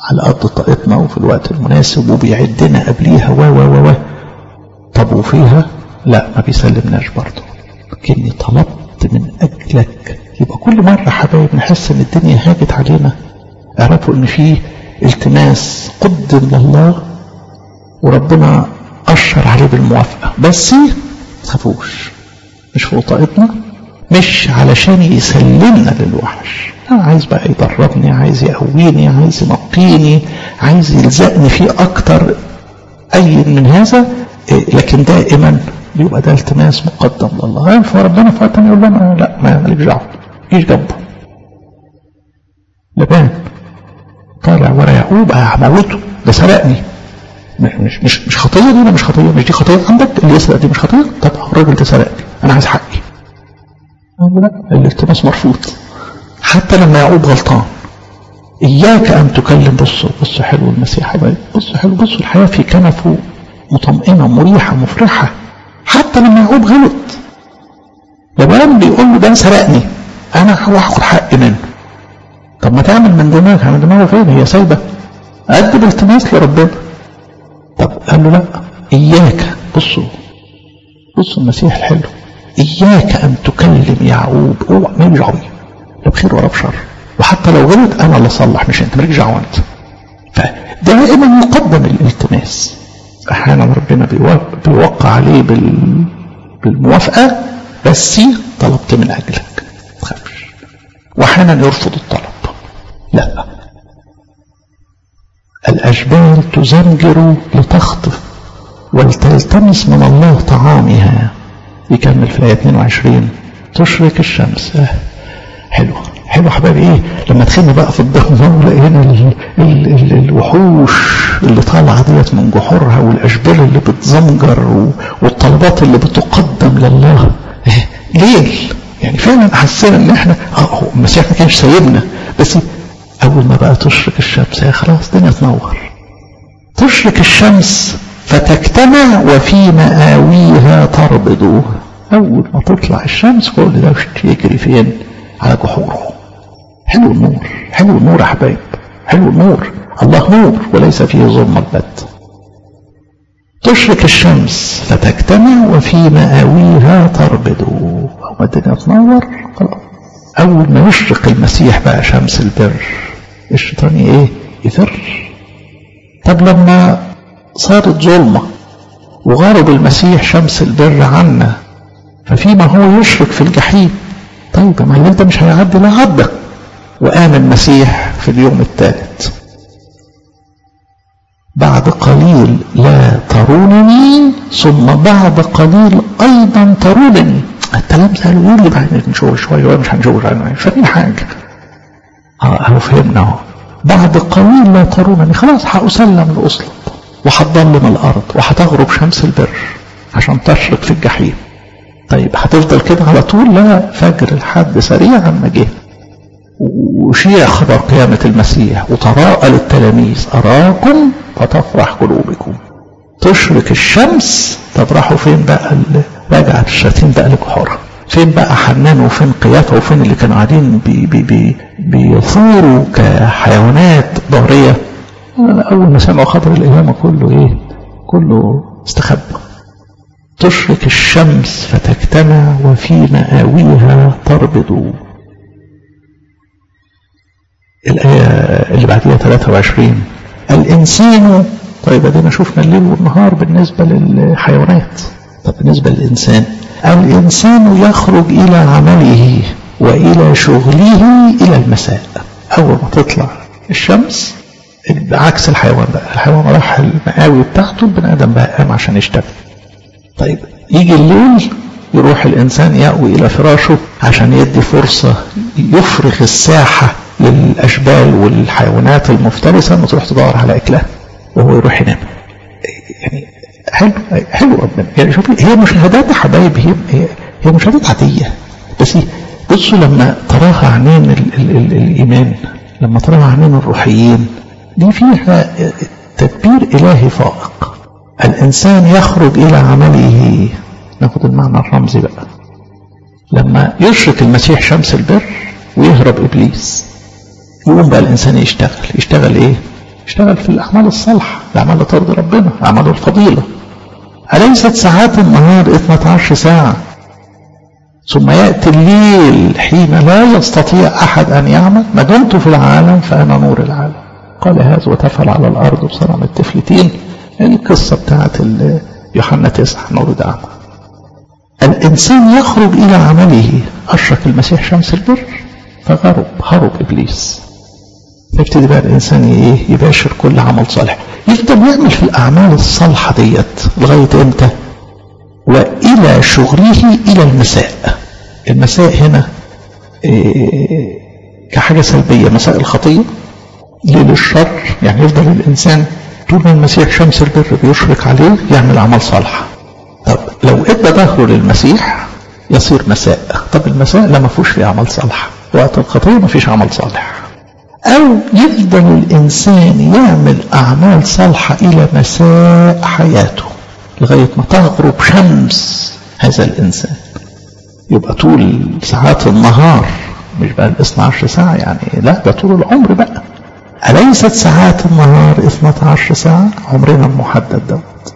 على قد طاقتنا وفي الوقت المناسب وبيعدنا قبليها و و و طب وفيها لا ما بيسلمناش برضه كني طلبت من أجلك يبقى كل مرة حبايب نحس إن الدنيا هاجت علينا اعرفوا إن في التماس قدم لله وربنا أشر عليه بالموافقة بس ما تخافوش مش فوق طاقتنا مش علشان يسلمنا للوحش أنا عايز بقى يدربني عايز يقويني عايز ينقيني عايز يلزقني فيه أكتر أي من هذا لكن دائما بيبقى ده التماس مقدم لله فربنا في وقت يقول لنا لا ما مالكش دعوه جيش جنبه لبان طالع ورا يعقوب هموته ده سرقني مش مش مش خطيه دي مش خطيه مش دي خطيه عندك اللي يسرق دي مش خطيه طب الراجل ده سرقني انا عايز حقي لا الالتماس مرفوض حتى لما يعقوب غلطان اياك ان تكلم بصوا بصوا حلو المسيح حبايبي بصوا حلو بصوا الحياه في كنفه مطمئنه مريحه مفرحه حتى لما يعقوب غلط لبان بيقول له ده سرقني انا هاخد حقي منه طب ما تعمل من دماغها من دماغها فين هي سايبه قدم التماس لربنا طب قال له لا اياك بصوا بصوا المسيح الحلو اياك ان تكلم يعقوب اوعى ماليش دعوه لا بخير ولا بشر وحتى لو غلط انا اللي اصلح مش انت مالكش دعوه انت فدائما يقدم الالتماس احيانا ربنا بيوقع عليه بال... بالموافقه بس طلبت من اجلك تخافش واحيانا يرفض الطلب لا الاشبال تزمجر لتخطف ولتلتمس من الله طعامها يكمل في الايه 22 تشرق الشمس اه حلو حلو حبايبي ايه لما دخلنا بقى في الضلمه ولقينا ال ال ال الوحوش اللي طالعه ديت من جحورها والاشبال اللي بتزمجر والطلبات اللي بتقدم لله إيه ليل يعني فعلا حسينا ان احنا اه المسيح ما كانش سايبنا بس اول ما بقى تشرق الشمس يا خلاص الدنيا تنور تشرق الشمس فتجتمع وفي مآويها تربض اول ما تطلع الشمس كل ده يجري فين على جحوره حلو النور حلو النور يا حبايب حلو النور الله نور وليس فيه ظلم البت تشرق الشمس فتجتمع وفي مآويها تربض أو ما الدنيا تنور خلاص أول ما يشرق المسيح بقى شمس البر الشيطان إيه يفر طب لما صارت ظلمة وغرب المسيح شمس البر عنا ففيما هو يشرق في الجحيم طيب ما الليل ده مش هيعدي لا عدى وقام المسيح في اليوم الثالث بعد قليل لا ترونني ثم بعد قليل ايضا ترونني الكلام سهل يقول لي بعد نشوف شويه مش هنشوف مش فاهمين حاجه اه اهو فهمنا اهو بعد قليل لا ترونني خلاص هأسلم لأصلب وهتضلم الأرض وهتغرب شمس البر عشان تشرق في الجحيم طيب هتفضل كده على طول لا فجر الحد سريعا ما جه وشيع خبر قيامة المسيح وتراءى للتلاميذ أراكم فتفرح قلوبكم تشرق الشمس طب راحوا فين بقى رجعت الشياطين بقى لجحورها فين بقى حنان وفين قيافة وفين اللي كانوا قاعدين بي بي بي بيثوروا كحيوانات ضارية أول ما سمعوا خبر القيامة كله إيه كله استخبى تشرق الشمس فتجتمع وفي مآويها تربض الآية اللي بعديها 23 الإنسان طيب ادينا شفنا الليل والنهار بالنسبة للحيوانات طب بالنسبة للإنسان الإنسان يخرج إلى عمله وإلى شغله إلى المساء أول ما تطلع الشمس عكس الحيوان بقى الحيوان راح المقاوي بتاعته البني آدم بقى قام عشان يشتغل طيب يجي الليل يروح الإنسان يأوي إلى فراشه عشان يدي فرصة يفرغ الساحة للأشبال والحيوانات المفترسة انه تروح تدور على أكلها وهو يروح ينام يعني حلو حلو ربنا يعني شوفي هي مشاهدات يا حبايب هي هي, هي مشاهدات عادية بس بصوا لما تراها عينين ال ال ال الإيمان لما تراها عينين الروحيين دي فيها تدبير إلهي فائق الإنسان يخرج إلى عمله ناخد المعنى الرمزي بقى لما يشرق المسيح شمس البر ويهرب إبليس يقوم بقى الإنسان يشتغل يشتغل إيه اشتغل في الأعمال الصالحة الأعمال اللي ترضي ربنا أعمال الفضيلة أليست ساعات النهار 12 ساعة ثم يأتي الليل حين لا يستطيع أحد أن يعمل ما دمت في العالم فأنا نور العالم قال هذا وتفعل على الأرض بصنم التفلتين القصة بتاعت يوحنا تسعة نور أعمى الإنسان يخرج إلى عمله أشرك المسيح شمس البر فغرب هرب إبليس يبتدي بقى الإنسان إيه يباشر كل عمل صالح يفضل يعمل في الأعمال الصالحة ديت لغاية إمتى وإلى شغله إلى المساء المساء هنا إيه كحاجة سلبية مساء الخطية ليل الشر يعني يفضل الإنسان طول ما المسيح شمس البر بيشرق عليه يعمل أعمال صالحة طب لو ادى ظهره للمسيح يصير مساء طب المساء لا ما فيهوش فيه عمل صالح وقت الخطيه ما فيش عمل صالح او يفضل الانسان يعمل اعمال صالحه الى مساء حياته لغايه ما تغرب شمس هذا الانسان يبقى طول ساعات النهار مش بقى ال 12 ساعه يعني لا ده طول العمر بقى أليست ساعات النهار 12 ساعة عمرنا المحدد دوت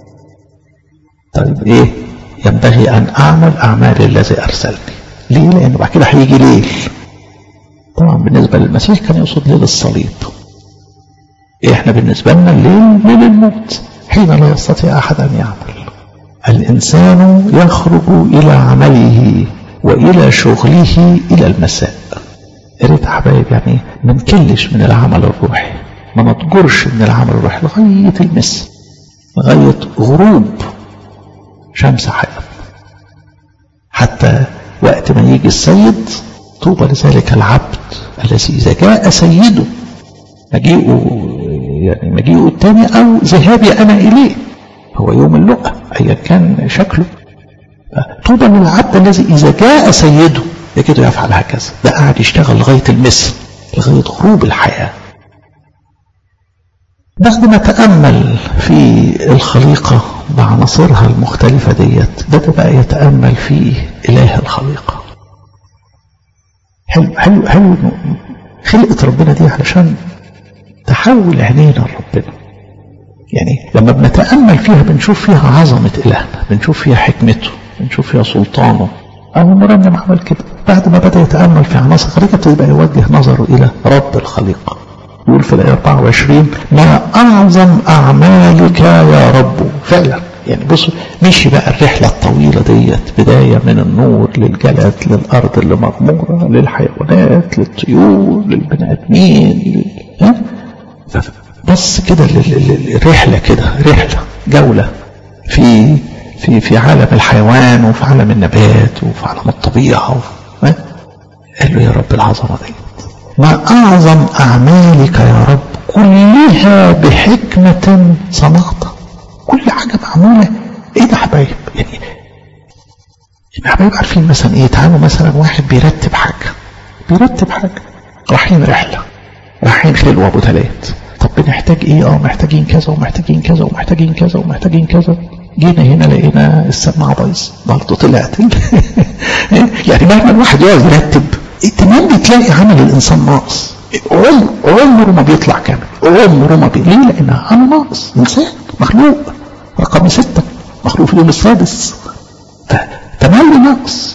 طيب ايه ينبغي ان اعمل اعمال الذي ارسلني ليه لانه بعد كده هيجي ليل طبعا بالنسبه للمسيح كان يقصد ليل الصليب إيه احنا بالنسبه لنا الليل ليل الموت حين لا يستطيع احد ان يعمل الانسان يخرج الى عمله والى شغله الى المساء يا ريت حبايب يعني ما نكلش من العمل الروحي ما نضجرش من العمل الروحي لغايه المساء لغايه غروب شمس حياة حتى وقت ما يجي السيد طوبى لذلك العبد الذي إذا جاء سيده مجيئه يعني مجيئه الثاني أو ذهابي أنا إليه هو يوم اللقاء أيا كان شكله طوبى للعبد الذي إذا جاء سيده يجده يفعل هكذا ده قاعد يشتغل لغاية المثل لغاية غروب الحياة بعد ما تأمل في الخليقة بعناصرها المختلفة ديت بدأ بقى يتأمل في إله الخليقة حلو حلو حلو خلقة ربنا دي علشان تحول عينينا لربنا يعني لما بنتأمل فيها بنشوف فيها عظمة إلهنا بنشوف فيها حكمته بنشوف فيها سلطانه أو مرنم عمل كده بعد ما بدأ يتأمل في عناصر الخليقة يبقى يوجه نظره إلى رب الخليقة يقول في الآية 24 ما أعظم أعمالك يا رب فعلا يعني بصوا مشي بقى الرحلة الطويلة ديت بداية من النور للجلد للأرض اللي مغمورة للحيوانات للطيور للبني آدمين ها بس كده الرحلة كده رحلة جولة في في في عالم الحيوان وفي عالم النبات وفي عالم الطبيعة ها قال له يا رب العظمة دي ما أعظم أعمالك يا رب كلها بحكمة صنعتها كل حاجة معمولة ايه ده حبايب يعني يعني حبايب عارفين مثلا ايه تعالوا مثلا واحد بيرتب حاجة بيرتب حاجة رايحين رحلة رايحين خلوة ابو ثلاث طب بنحتاج ايه اه محتاجين كذا ومحتاجين كذا ومحتاجين كذا ومحتاجين كذا جينا هنا لقينا السماعة بايظ برضه طلعت يعني مهما الواحد يقعد يرتب تمام بتلاقي عمل الانسان ناقص عمر عمره ما بيطلع كامل عمره ما بي... ليه لانها انا ناقص انسان مخلوق رقم ستة مخلوق في اليوم السادس فتملي ناقص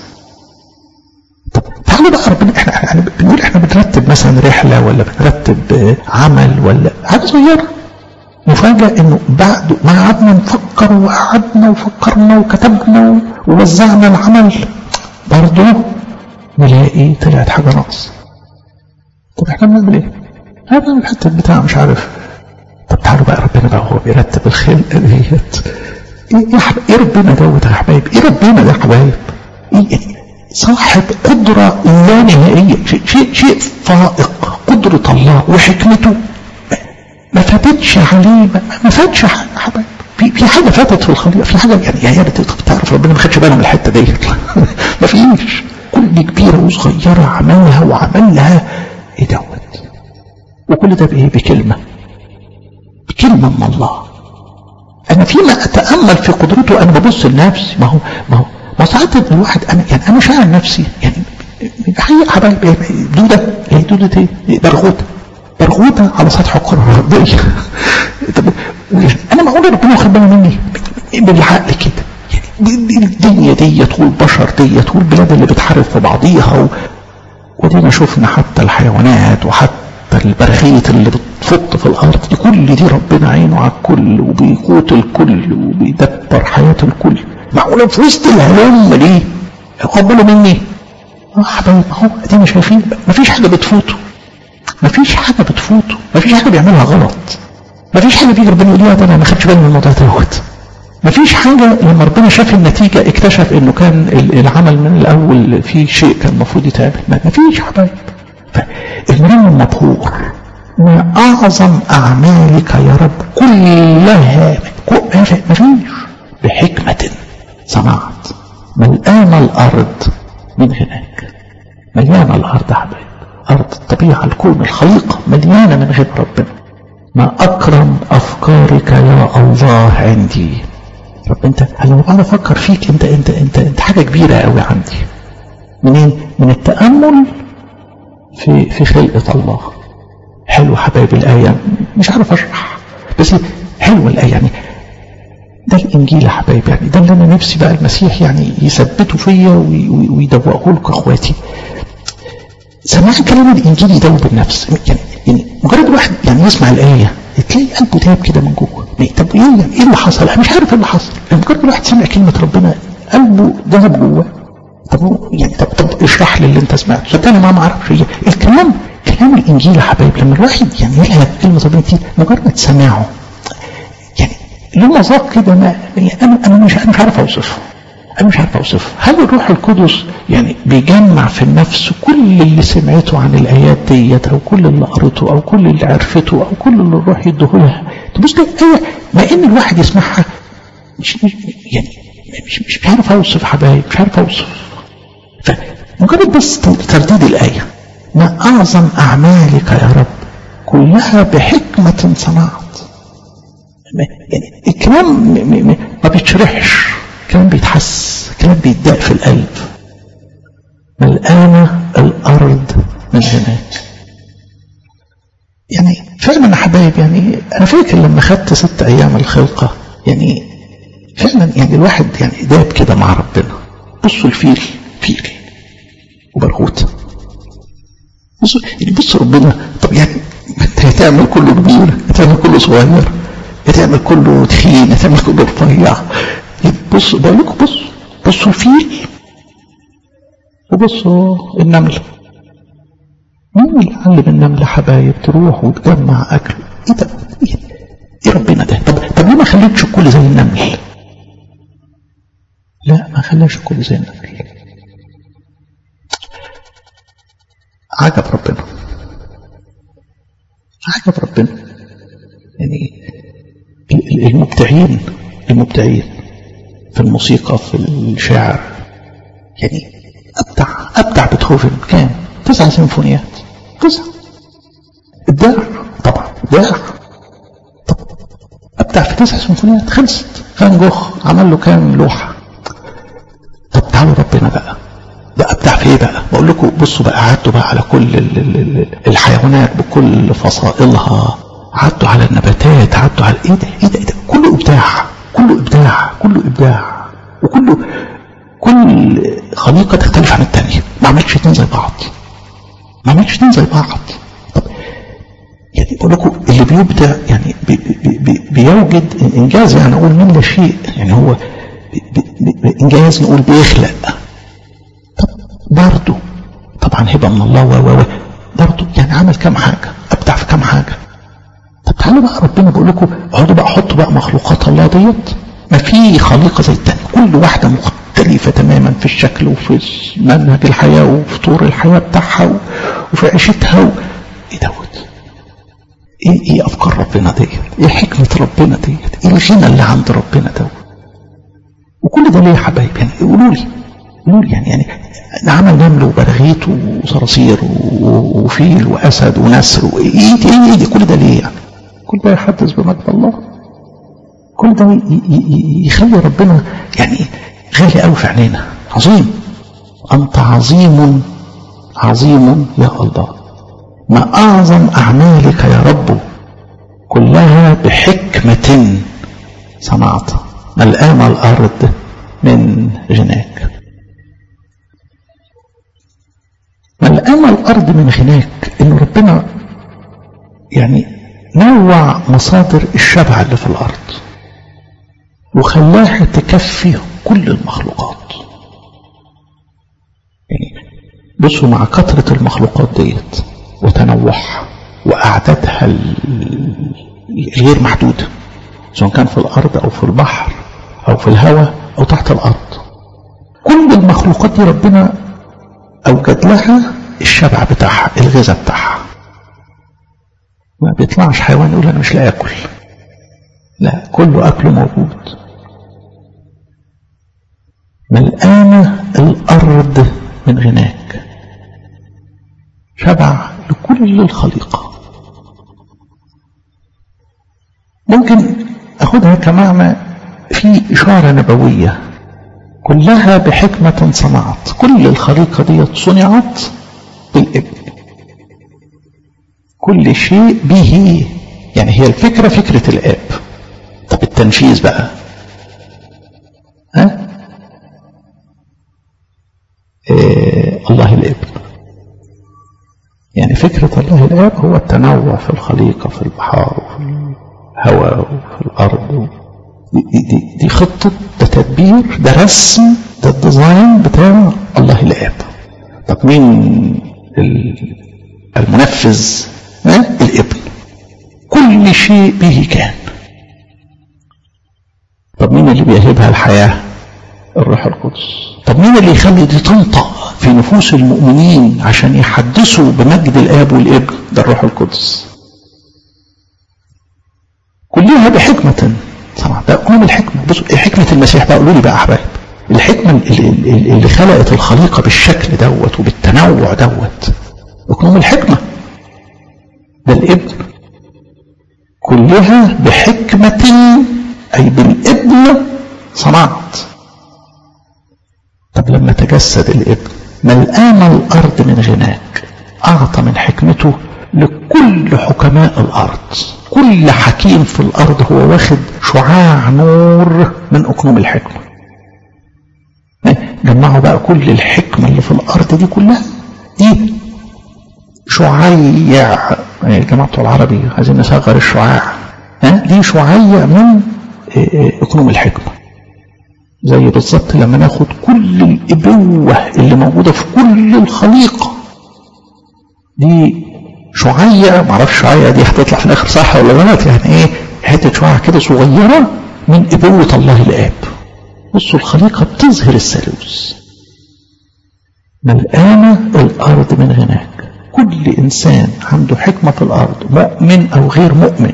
طب تعالوا بقى ربنا احنا احنا بنقول احنا بنرتب مثلا رحلة ولا بنرتب عمل ولا حاجة صغيرة مفاجأة انه بعد ما قعدنا نفكر وقعدنا وفكرنا وكتبنا ووزعنا العمل برضه نلاقي طلعت حاجة ناقص طب احنا بنعمل ايه؟ هذا الحتة بتاع مش عارف طب تعالوا بقى ربنا بقى هو بيرتب الخلقة ديت ايه يا حبايب ايه ربنا دوت يا حبايب ايه ربنا ده يا حبايب ايه يعني صاحب قدرة لا نهائية شيء شيء شيء فائق قدرة الله وحكمته ما فاتتش عليه ما, ما فاتش يا حبايب في في حاجه فاتت في الخليقه في حاجه يعني يا ريت تعرف ربنا ما خدش باله من الحته ديت ما فيش كل كبيره وصغيره عملها وعملها ايه دوت وكل ده بايه بكلمه بكلمه من الله انا فيما اتامل في قدرته انا ببص لنفسي ما هو ما هو ما ساعات الواحد انا يعني انا شاعر نفسي يعني حقيقة حبايب دوده هي دوده ايه برغوته برغوثة على سطح الكرة الأرضية طب أنا معقول ربنا واخد باله مني بالعقل كده يعني الدنيا ديت والبشر ديت والبلاد اللي بتحارب في بعضيها و... ودينا شفنا حتى الحيوانات وحتى البراغيث اللي بتفط في الأرض دي كل دي ربنا عينه على الكل وبيقوت الكل وبيدبر حياة الكل معقولة في وسط الهلم دي واخد باله مني اه حبايب اهو ادينا شايفين مفيش حاجة بتفوته مفيش حاجة بتفوته مفيش حاجة بيعملها غلط مفيش حاجة بيجي ربنا يقول لها ده انا ما خدتش بالي من الموضوع دوت مفيش حاجة لما ربنا شاف النتيجة اكتشف انه كان العمل من الاول في شيء كان المفروض يتعمل مفيش حبايب فالمرنم مبهور ما اعظم اعمالك يا رب كلها مفيش بحكمة صنعت ملآن الارض من غناك مليانة الارض حبايب ارض الطبيعة الكون الخليقة مليانة من غنى ربنا ما اكرم افكارك يا الله عندي رب انت انا لما بقعد افكر فيك انت انت انت انت حاجه كبيره قوي عندي منين من التامل في في خلقه الله حلو حبايبي الايه مش عارف اشرح بس حلوه الايه يعني ده الانجيل يا حبايبي يعني ده اللي انا نفسي بقى المسيح يعني يثبته فيا ويدوقه لكم اخواتي سماع كلام الانجيل يدوب النفس يعني يعني مجرد واحد يعني يسمع الايه تلاقي قلبه تاب كده من جوه طب ايه يعني ايه اللي حصل انا مش عارف ايه اللي حصل مجرد الواحد سمع كلمه ربنا قلبه ذهب جواه طب يعني طب طب اشرح لي اللي انت سمعته صدقني ما اعرفش ايه الكلام كلام الانجيل يا حبايب لما الواحد يعني يلهب كلمه ربنا دي مجرد سماعه يعني له مذاق كده ما يعني انا انا مش انا مش عارف اوصفه انا مش عارف اوصفه هل الروح القدس يعني بيجمع في النفس كل اللي سمعته عن الايات ديت او كل اللي قريته او كل اللي عرفته او كل اللي الروح يديهولها تبص تلاقي ايه ما ان الواحد يسمعها مش, مش يعني مش مش عارف اوصف حبايب مش عارف اوصف فمجرد بس ترديد الايه ما اعظم اعمالك يا رب كلها بحكمه صنعت يعني الكلام ما بيتشرحش كلام بيتحس كلام بيتدق في القلب ملآنة الأرض من هناك يعني فعلا يا حبايب يعني أنا فاكر لما خدت ست أيام الخلقة يعني فعلا يعني الواحد يعني داب كده مع ربنا بصوا الفيل فيل وبرغوت بصوا يعني بصوا ربنا طب يعني انت هتعمل كله كبير هتعمل كله صغير هتعمل كله تخين هتعمل كله رفيع بص بقول لكم بص بصوا الفيل وبصوا النملة مين اللي علم النملة حبايب تروح وتجمع أكل إيه ده؟ إيه, إيه ربنا ده؟ طب طب ليه ما خليتش الكل زي النمل؟ لا ما خلاش الكل زي النمل عجب ربنا عجب ربنا يعني المبدعين المبدعين في الموسيقى في الشعر يعني أبدع أبدع بيتهوفن كام تسع سيمفونيات تسع إبداع طبعا إبداع طب أبدع في تسع سيمفونيات خلصت فان جوخ عمل له كام لوحة طب تعالوا ربنا بقى ده أبدع في إيه بقى بقول لكم بصوا بقى عدوا بقى على كل الحيوانات بكل فصائلها عدوا على النباتات عدوا على إيه ده إيه ده, إيه ده؟ كله إبداع كله إبداع كله إبداع وكله كل خليقة تختلف عن الثانية ما عملتش اتنين زي بعض ما عملتش اتنين زي بعض طب يعني بقول لكم اللي بيبدع يعني بي بي بي بيوجد انجاز يعني اقول من لا شيء يعني هو انجاز نقول بيخلق طب برضه طبعا هبه من الله و و برضه يعني عمل كام حاجه ابدع في كام حاجه طب تعالوا بقى ربنا بيقول لكم اقعدوا بقى حطوا بقى مخلوقات الله ديت ما في خليقه زي الثانيه كل واحده مختلفه تماما في الشكل وفي منهج الحياه وفي طور الحياه بتاعها وفي عيشتها و... ايه دوت ايه ايه افكار ربنا ديت ايه حكمه ربنا ديت ايه الغنى اللي عند ربنا دوت وكل ده ليه يا حبايب يعني قولوا لي قولوا لي يعني يعني ده عمل نمل وبراغيث وصراصير وفيل واسد ونسر وايه ايه ايه كل ده ليه يعني كل ده يحدث بمجد الله كل ده يخلي ربنا يعني غالي قوي في عينينا عظيم انت عظيم عظيم يا الله ما أعظم أعمالك يا رب كلها بحكمة صنعتها ملآن الأرض من غناك ملآن الأرض من غناك إن ربنا يعني نوع مصادر الشبع اللي في الأرض وخلاها تكفي كل المخلوقات يعني بصوا مع كثرة المخلوقات ديت وتنوعها وأعدادها الغير محدودة سواء كان في الأرض أو في البحر أو في الهواء أو تحت الأرض كل المخلوقات دي ربنا أوجد لها الشبع بتاعها الغذاء بتاعها ما بيطلعش حيوان يقول أنا مش لاقي أكل لا كله أكله موجود ملآنة الأرض من غناك شبع لكل الخليقة ممكن أخذها كمعنى في إشارة نبوية كلها بحكمة صنعت كل الخليقة دي صنعت بالابن كل شيء به يعني هي الفكرة فكرة الآب طب التنفيذ بقى ها إيه الله الابن يعني فكرة الله الآب هو التنوع في الخليقة في البحار وفي الهواء وفي الأرض دي, دي, دي خطة ده تدبير ده رسم ده الديزاين بتاع الله الآب طب مين المنفذ ها؟ الابن كل شيء به كان طب مين اللي بيهبها الحياة الروح القدس طب مين اللي يخلي دي تنطق في نفوس المؤمنين عشان يحدثوا بمجد الآب والابن ده الروح القدس كلها بحكمة طبعا ده أقوم الحكمة بصوا حكمة المسيح بقى قولوا لي بقى أحباب الحكمة اللي, اللي خلقت الخليقة بالشكل دوت وبالتنوع دوت أقوم الحكمة ده الابن كلها بحكمة أي بالابن صنعت طب لما تجسد الابن ملآن الأرض من غناك أعطى من حكمته لكل حكماء الأرض كل حكيم في الأرض هو واخد شعاع نور من أقنوم الحكمة جمعوا بقى كل الحكمة اللي في الأرض دي كلها دي شعيع الجماعة بتوع العربي عايزين نصغر الشعاع دي شعيع من أقنوم الحكمة زي بالظبط لما ناخد كل الإبوة اللي موجودة في كل الخليقة دي شعية معرفش شعية دي هتطلع في الآخر صح ولا غلط يعني إيه حتة شعاع كده صغيرة من إبوة الله الآب بصوا الخليقة بتظهر الثالوث ملآنة الأرض من غناك كل إنسان عنده حكمة في الأرض مؤمن أو غير مؤمن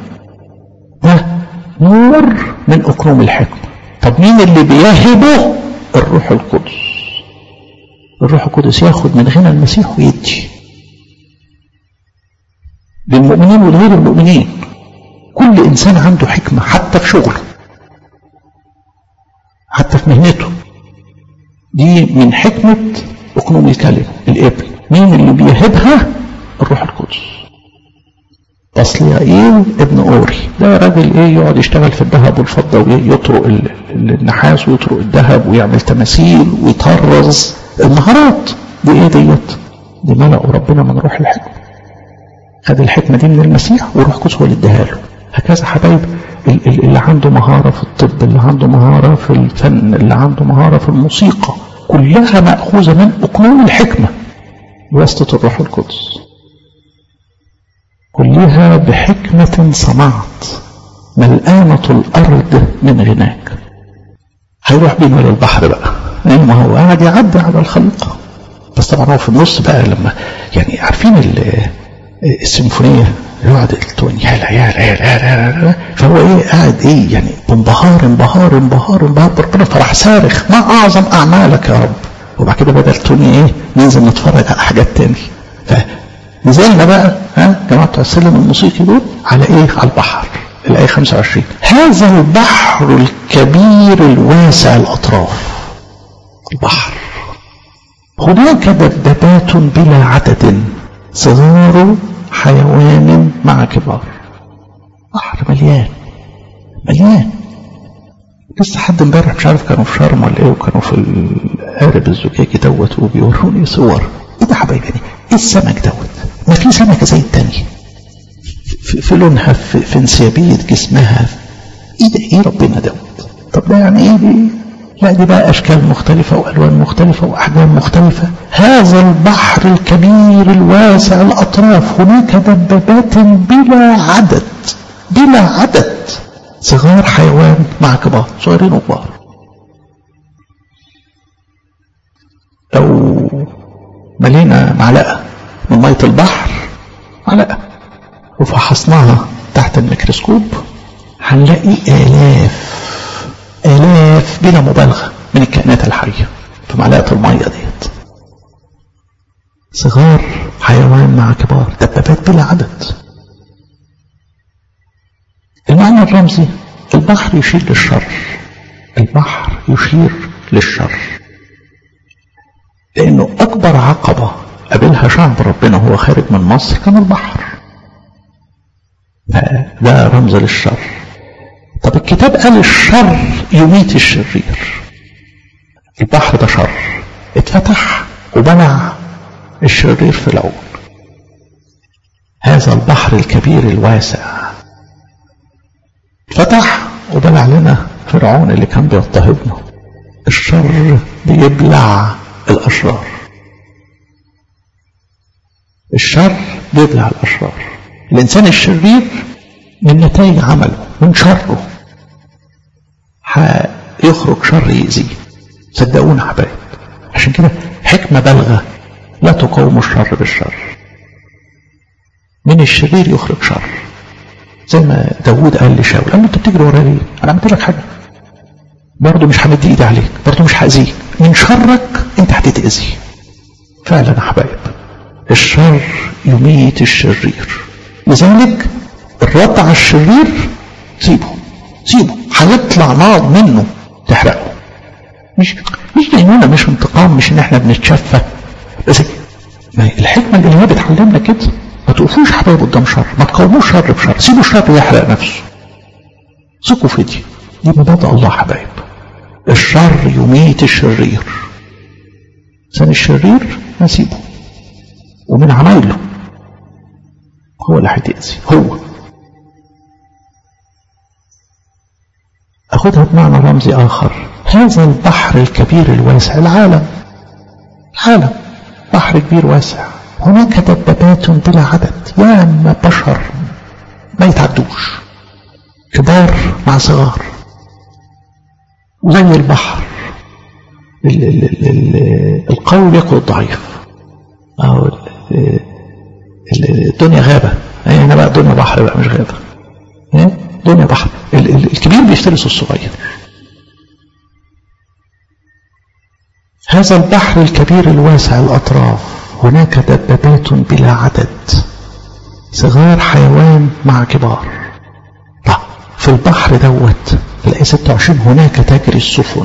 نور من أقنوم الحكمة طب مين اللي بيهبه الروح القدس الروح القدس ياخد من غنى المسيح ويدي للمؤمنين والغير المؤمنين كل إنسان عنده حكمة حتى في شغله حتى في مهنته دي من حكمة أقنوم الكلمة الابن مين اللي بيهبها الروح القدس بصليائيل ابن أوري ده راجل ايه يقعد يشتغل في الذهب والفضة ويطرق النحاس ويطرق الذهب ويعمل تماثيل ويطرز المهارات دي ايه ديت دي ملأوا ربنا من روح الحكمة خد الحكمة دي من المسيح وروح قدس هو اللي اداها له هكذا حبايب اللي عنده مهارة في الطب اللي عنده مهارة في الفن اللي عنده مهارة في الموسيقى كلها مأخوذة من أقنوم الحكمة بواسطة الروح القدس كلها بحكمة صنعت ملآنة الأرض من غناك هيروح بينا للبحر بقى ما هو قاعد يعدي على الخليقة بس طبعا هو في النص بقى لما يعني عارفين السيمفونية يقعد التون يالا يالا يالا يالا فهو ايه قاعد ايه يعني بانبهار انبهار انبهار انبهار بربنا فراح صارخ ما اعظم اعمالك يا رب وبعد كده بدل توني ايه ننزل نتفرج على حاجات تاني فنزلنا بقى ها جماعة بتوع السلم الموسيقي دول على ايه على البحر الآية 25 هذا البحر الكبير الواسع الأطراف البحر هناك دبابات بلا عدد صغار حيوان مع كبار بحر مليان مليان لسه حد امبارح مش عارف كانوا في شرم ولا ايه وكانوا في القارب الزجاجي دوت وبيوروني صور ايه ده حبايبي يعني ايه السمك دوت ما في سمكه زي التانية في, في لونها في, في انسيابيه جسمها ايه ده ايه ربنا دوت طب ده يعني ايه دي لا دي بقى اشكال مختلفه والوان مختلفه واحجام مختلفه هذا البحر الكبير الواسع الاطراف هناك دبابات بلا عدد بلا عدد صغار حيوان مع كبار صغيرين وكبار لو ملينا معلقة من مية البحر معلقة وفحصناها تحت الميكروسكوب هنلاقي آلاف آلاف بلا مبالغة من الكائنات الحية في معلقة المية ديت صغار حيوان مع كبار دبابات بلا عدد المعنى الرمزي البحر يشير للشر البحر يشير للشر لأنه أكبر عقبة قابلها شعب ربنا وهو خارج من مصر كان البحر فده رمز للشر طب الكتاب قال الشر يميت الشرير البحر ده شر اتفتح وبلع الشرير في العون هذا البحر الكبير الواسع فتح وبلع لنا فرعون اللي كان بيضطهدنا الشر بيبلع الأشرار الشر بيبلع الأشرار الإنسان الشرير من نتائج عمله من شره هيخرج شر يأذيه صدقونا حبايب عشان كده حكمة بالغة لا تقاوم الشر بالشر من الشرير يخرج شر زي ما داوود قال لشاول قال له انت بتجري ورا ليه انا عملت لك حاجه برضه مش همد ايدي عليك برضه مش هاذيك من شرك انت هتتاذي فعلا يا حبايب الشر يميت الشرير لذلك الرد على الشرير سيبه سيبه هيطلع نار منه تحرقه مش مش دينونة مش انتقام مش ان احنا بنتشفى بس ما الحكمة اللي هي بتعلمنا كده ما تقفوش حبايب قدام شر ما تقاوموش شر بشر سيبوا الشر يحرق نفسه ثقوا في دي دي مبادئ الله حبايب الشر يميت الشرير إنسان الشرير نسيبه ومن عمايله هو اللي هيتأذي هو أخذها بمعنى رمزي آخر هذا البحر الكبير الواسع العالم العالم بحر كبير واسع هناك دبابات بلا عدد ياما بشر ما يتعدوش كبار مع صغار وزي البحر ال ال ال ال القوي ياكل الضعيف أو الدنيا غابة هنا بقى الدنيا بحر بقى مش غابة الدنيا بحر الكبير بيفترس الصغير هذا البحر الكبير الواسع الأطراف هناك دبابات بلا عدد صغار حيوان مع كبار طب في البحر دوت في الآية 26 هناك تجري السفن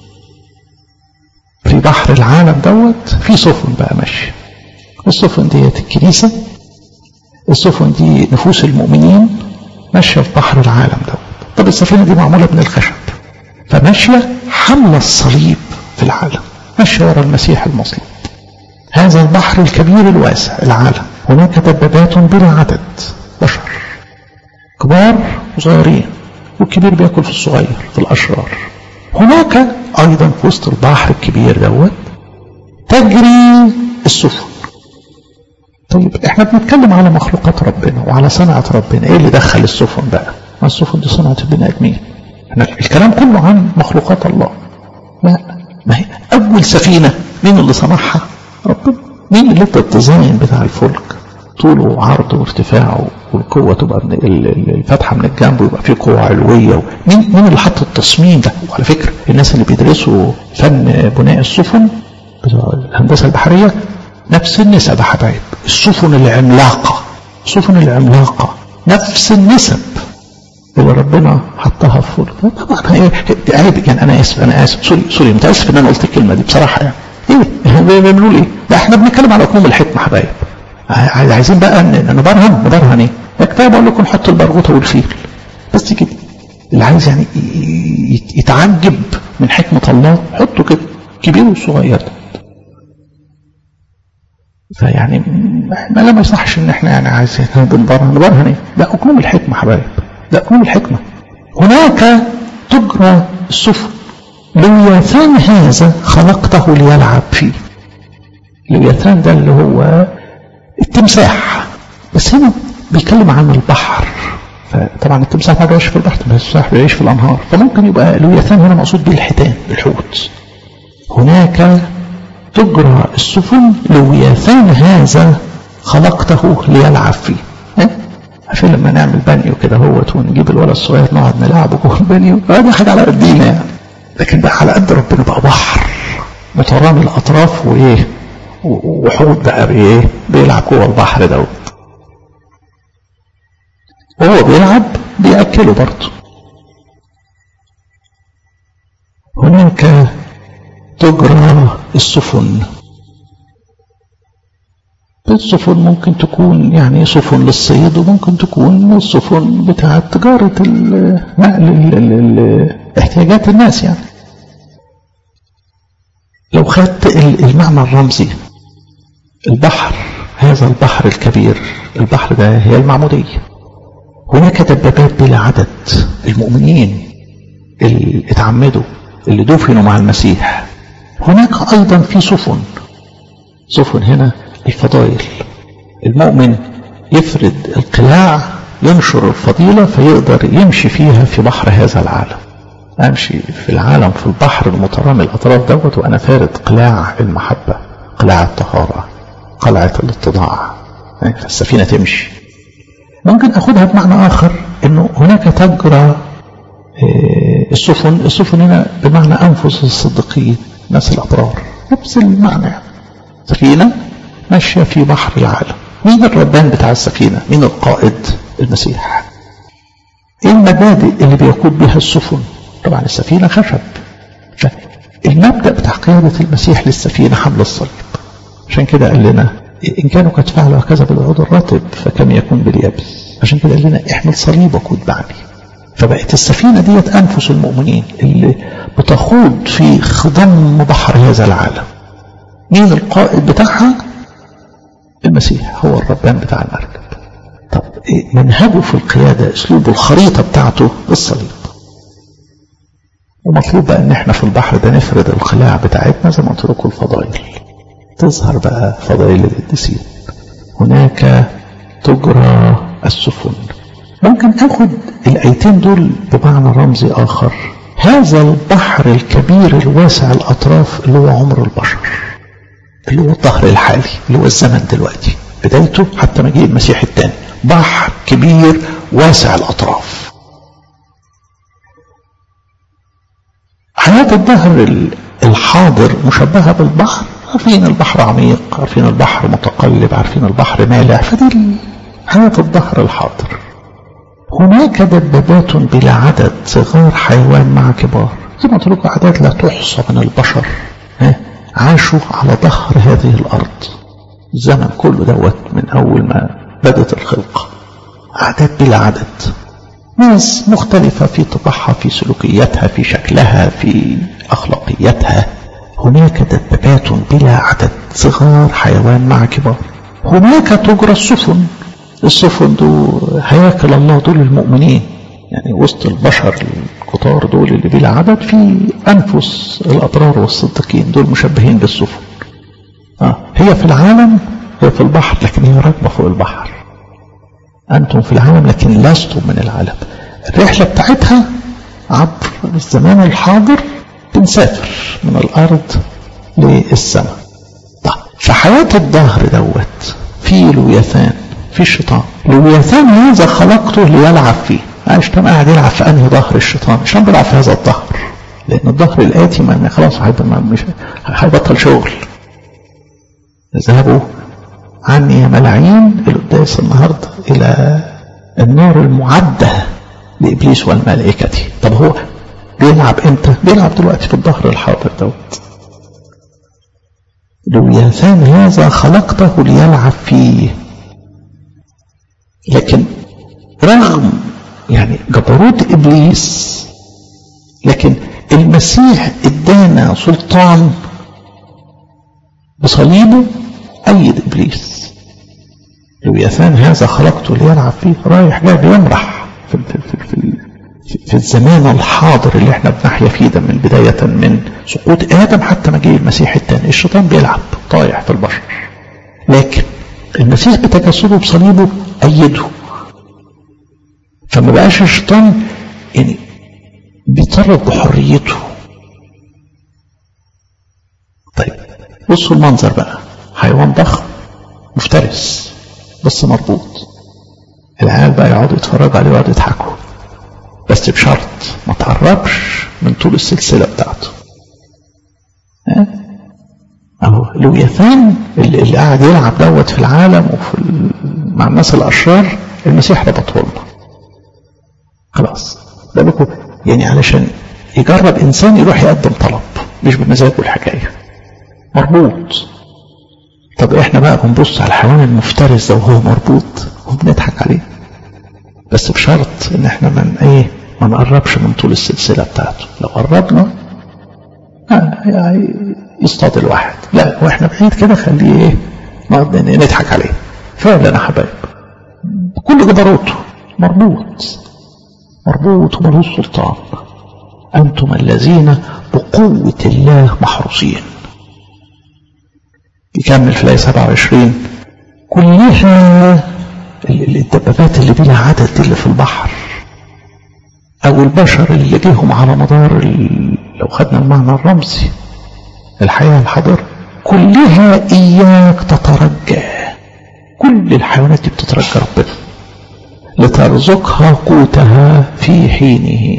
في بحر العالم دوت في سفن بقى ماشية السفن ديت الكنيسة السفن دي نفوس المؤمنين ماشية في بحر العالم دوت طب السفينة دي معمولة من الخشب فماشية حمل الصليب في العالم ماشية ورا المسيح المصلوب هذا البحر الكبير الواسع العالم هناك دبابات بلا عدد بشر كبار وصغيرين والكبير بياكل في الصغير في الأشرار هناك أيضا في وسط البحر الكبير دوت تجري السفن طيب احنا بنتكلم على مخلوقات ربنا وعلى صنعة ربنا ايه اللي دخل السفن بقى ما السفن دي صنعة البني ادمين احنا الكلام كله عن مخلوقات الله لا ما هي اول سفينة مين اللي صنعها ربنا مين اللي ادى الديزاين بتاع الفلك طوله وعرضه وارتفاعه والقوة تبقى من الفتحة من الجنب ويبقى فيه قوة علوية مين مين اللي حط التصميم ده وعلى فكرة الناس اللي بيدرسوا فن بناء السفن بتوع الهندسة البحرية نفس النسب يا حبايب السفن العملاقة السفن العملاقة نفس النسب اللي ربنا حطها في فلك طبعا هي عيب يعني انا اسف انا اسف سوري سوري متاسف ان انا قلت الكلمه دي بصراحه يعني ايه بنقول ايه ده احنا بنتكلم على عموم الحكمه حبايب عايزين بقى نبرهن نبرهن ايه كفايه بقول لكم حطوا البرغوثه والفيل بس كده اللي عايز يعني يتعجب من حكمه الله حطوا كده كبير وصغير فيعني ما لا ما يصحش ان احنا يعني عايزين بنبرهن نبرهن ايه ده اكمل الحكمه حبايب ده اكمل الحكمه هناك تجرى السفن لوياثان هذا خلقته ليلعب فيه لوياثان ده اللي هو التمساح بس هنا بيتكلم عن البحر فطبعا التمساح ما بيعيش في البحر التمساح بيعيش في الانهار فممكن يبقى لوياثان هنا مقصود به الحيتان الحوت هناك تجرى السفن لوياثان هذا خلقته ليلعب فيه عشان لما نعمل بانيو كده هوت ونجيب الولد الصغير نقعد نلعبه جوه البانيو هذا حاجه على قدينا يعني لكن بقى على قد ربنا بقى بحر مترامي الاطراف وايه وحوت بقى بايه بيلعب جوه البحر دوت وهو بيلعب بياكله برضه هناك تجرى السفن السفن ممكن تكون يعني سفن للصيد وممكن تكون السفن بتاعة تجارة نقل احتياجات الناس يعني لو خدت المعنى الرمزي البحر هذا البحر الكبير البحر ده هي المعمودية هناك دبابات بلا عدد المؤمنين اللي اتعمدوا اللي دفنوا مع المسيح هناك أيضا في سفن سفن هنا الفضائل المؤمن يفرد القلاع ينشر الفضيلة فيقدر يمشي فيها في بحر هذا العالم أمشي في العالم في البحر المترامي الأطراف دوت وأنا فارد قلاع المحبة قلاع الطهارة قلعة الاتضاع فالسفينة تمشي ممكن أخذها بمعنى آخر أنه هناك تجرى السفن السفن هنا بمعنى أنفس الصديقين ناس الأبرار نفس المعنى سفينة ماشية في بحر العالم مين الربان بتاع السفينة مين القائد المسيح ايه المبادئ اللي بيقود بها السفن طبعا السفينة خشب المبدأ بتاع قيادة المسيح للسفينة حمل الصليب عشان كده قال لنا إن كانوا قد فعلوا هكذا بالعود الرطب فكم يكون باليابس عشان كده قال لنا احمل صليبك واتبعني فبقت السفينة ديت أنفس المؤمنين اللي بتخوض في خضم بحر هذا العالم مين القائد بتاعها المسيح هو الربان بتاع المركب طب إيه منهجه في القيادة اسلوبه الخريطة بتاعته الصليب ومطلوب بقى ان احنا في البحر ده نفرد القلاع بتاعتنا زي ما قلت لكم الفضائل تظهر بقى فضائل القديسين هناك تجرى السفن ممكن اخد الايتين دول بمعنى رمزي اخر هذا البحر الكبير الواسع الاطراف اللي هو عمر البشر اللي هو الظهر الحالي اللي هو الزمن دلوقتي بدايته حتى مجيء المسيح الثاني بحر كبير واسع الاطراف حياة الظهر الحاضر مشبهة بالبحر عارفين البحر عميق عارفين البحر متقلب عارفين البحر مالح فدي حياة الظهر الحاضر هناك دبابات بلا عدد صغار حيوان مع كبار زي ما قلت لكم أعداد لا تحصى من البشر ها عاشوا على ظهر هذه الأرض الزمن كله دوت من أول ما بدت الخلقة أعداد بلا عدد ناس مختلفة في طباعها في سلوكياتها في شكلها في أخلاقياتها هناك دبابات بلا عدد صغار حيوان مع كبار هناك تجرى السفن السفن دول هياكل الله دول المؤمنين يعني وسط البشر الكتار دول اللي بلا عدد في أنفس الأبرار والصديقين دول مشبهين بالسفن آه. هي في العالم هي في البحر لكن هي راكبة فوق البحر أنتم في العالم لكن لستم من العالم الرحلة بتاعتها عبر الزمان الحاضر بنسافر من الأرض للسماء طيب في حياة الظهر دوت في لويثان في الشيطان لويثان هذا خلقته ليلعب فيه الشيطان قاعد يلعب في انهي ظهر الشيطان الشيطان بيلعب في هذا الظهر لان الظهر الاتي ما خلاص مش هيبطل شغل اذهبوا عني يا ملاعين القداس النهارده الى النار المعده لابليس والملائكه طب هو بيلعب امتى بيلعب دلوقتي في الظهر الحاضر دوت لوياثان هذا خلقته ليلعب فيه لكن رغم يعني جبروت ابليس لكن المسيح ادانا سلطان بصليبه ايد ابليس لوياثان هذا خلقته ليلعب فيه رايح جاي بيمرح في, في, في, في, في الزمان الحاضر اللي احنا بنحيا فيه ده من بداية من سقوط آدم حتى مجيء المسيح الثاني الشيطان بيلعب طايح في البشر لكن المسيح بتجسده بصليبه أيده فما بقاش الشيطان يعني بيتصرف بحريته طيب بصوا المنظر بقى حيوان ضخم مفترس بس مربوط العيال بقى يقعدوا يتفرجوا عليه ويقعدوا يضحكوا بس بشرط ما تقربش من طول السلسلة بتاعته ها؟ اهو لوياثان اللي, اللي قاعد يلعب دوت في العالم وفي مع الناس الاشرار المسيح ربطه لنا خلاص بالكم يعني علشان يجرب انسان يروح يقدم طلب مش بمزاجه الحكايه مربوط طب احنا بقى بنبص على الحيوان المفترس ده وهو مربوط وبنضحك عليه بس بشرط ان احنا من ايه ما نقربش من طول السلسله بتاعته لو قربنا يصطاد الواحد لا واحنا بعيد كده خليه ايه نقعد نضحك عليه فعلا يا حبايب بكل جبروته مربوط مربوط وملوش سلطان أنتم الذين بقوة الله محروسين يكمل في الآية 27 كلها الدبابات اللي بلا عدد اللي في البحر أو البشر اللي جيهم على مدار لو خدنا المعنى الرمزي الحياة الحاضرة كلها إياك تترجى كل الحيوانات دي بتترجى ربنا لترزقها قوتها في حينه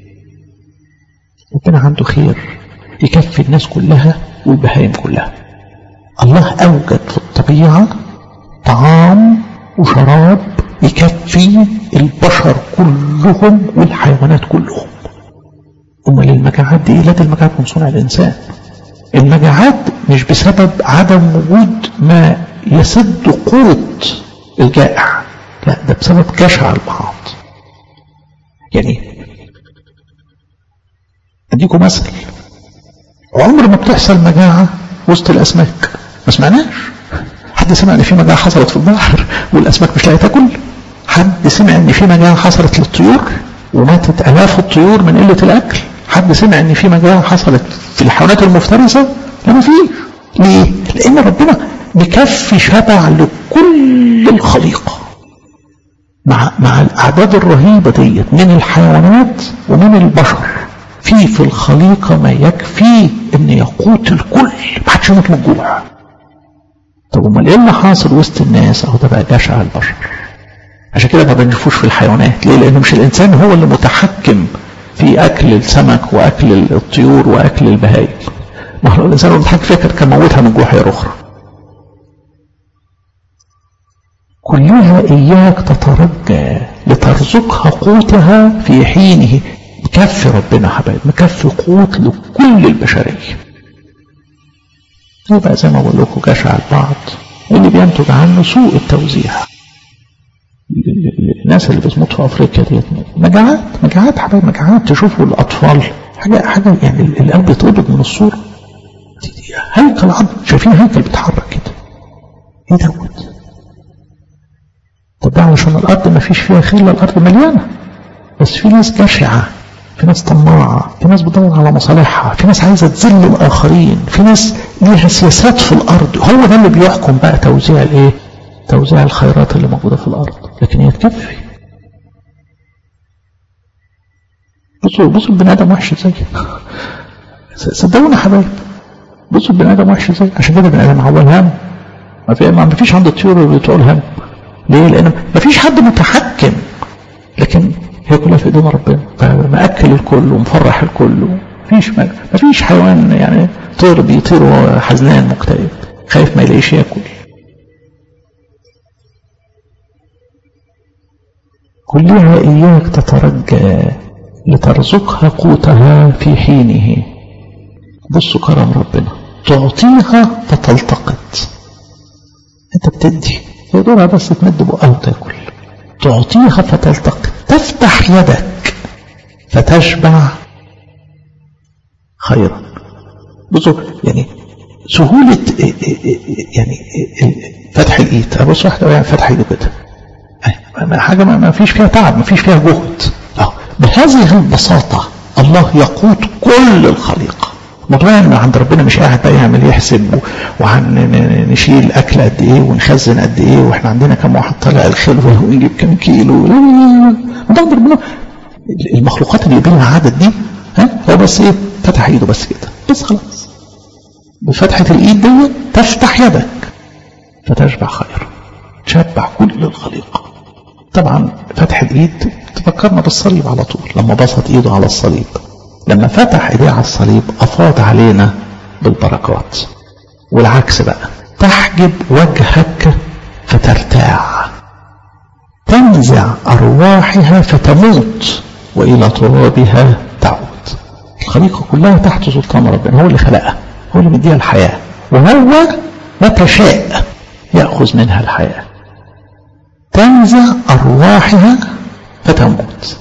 ربنا عنده خير يكفي الناس كلها والبهائم كلها الله أوجد في الطبيعة طعام وشراب يكفي البشر كلهم والحيوانات كلهم أمال المجاعات دي لا المجاعات من صنع الإنسان المجاعات مش بسبب عدم وجود ما يسد قوت الجائع لا ده بسبب جشع البعض يعني اديكم مثل عمر ما بتحصل مجاعة وسط الأسماك ما سمعناش حد سمع ان في مجاعة حصلت في البحر والأسماك مش لاقيه تاكل حد سمع ان في مجاعة حصلت للطيور وماتت آلاف الطيور من قلة الأكل حد سمع ان في مجاعة حصلت في الحيوانات المفترسة لا ما فيش ليه؟ لأن ربنا بكفي شبع لكل الخليقة مع مع الأعداد الرهيبة ديت من الحيوانات ومن البشر في في الخليقة ما يكفي ان يقوت الكل ما حدش يموت من الجوع طب امال ايه اللي حاصل وسط الناس اهو ده بقى جشع البشر عشان كده ما بنشوفوش في الحيوانات ليه لان مش الانسان هو اللي متحكم في اكل السمك واكل الطيور واكل البهائم ما هو الانسان اللي متحكم فيها كان موتها من جوع اخرى كلها إياك تترجى لترزقها قوتها في حينه مكفي ربنا حبايب مكفي قوت لكل البشرية يبقى زي ما بقول لكم جشع البعض اللي بينتج عنه سوء التوزيع الناس اللي بتموت في افريقيا ديت مجاعات مجاعات حبايب مجاعات تشوفوا الاطفال حاجه حاجه يعني القلب يتقبض من الصوره هيكل عظم شايفين هيكل بيتحرك كده ايه دوت طب ده علشان الارض ما فيش فيها خير الارض مليانه بس في ناس جشعه في ناس طماعه في ناس بتدور على مصالحها في ناس عايزه تذل الاخرين في ناس ليها سياسات في الارض هو ده اللي بيحكم بقى توزيع الايه توزيع الخيرات اللي موجوده في الارض لكن هي تكفي بصوا بصوا البني ادم وحش ازاي صدقونا يا حبايب بصوا البني ادم وحش ازاي عشان كده البني ادم عوال هم ما في ما فيش عنده الطيور اللي بتقول هم ليه لان ما فيش حد متحكم لكن هي كلها في ايدينا ربنا فمأكل الكل ومفرح الكل مفيش ما فيش حيوان يعني طير بيطير وهو حزنان مكتئب خايف ما يلاقيش ياكل كلها إياك تترجى لترزقها قوتها في حينه بصوا كرم ربنا تعطيها فتلتقط انت بتدي هي دورها بس تمد بقها وتاكل تعطيها فتلتقط تفتح يدك فتشبع خيرا بصوا يعني سهولة يعني فتح الايد ابص واحدة يعني فتح ايده كده حاجة ما فيش فيها تعب ما فيش فيها جهد اه بهذه البساطة الله يقود كل الخليقة موضوع يعني عند ربنا مش قاعد بقى يعمل يحسب وهنشيل اكل قد ايه ونخزن قد ايه واحنا عندنا كم واحد طالع الخلوه ونجيب كم كيلو لا لا لا ده عند ربنا المخلوقات اللي بينها عدد دي ها هو بس ايه فتح ايده بس كده بس خلاص بفتحة الايد دي تفتح يدك فتشبع خير تشبع كل الخليقة طبعا فتح الايد تفكرنا بالصليب على طول لما بسط ايده على الصليب لما فتح ايديه على الصليب افاض علينا بالبركات والعكس بقى تحجب وجهك فترتاع تنزع ارواحها فتموت والى ترابها تعود الخليقه كلها تحت سلطان ربنا هو اللي خلقها هو اللي مديها الحياه وهو متى شاء ياخذ منها الحياه تنزع ارواحها فتموت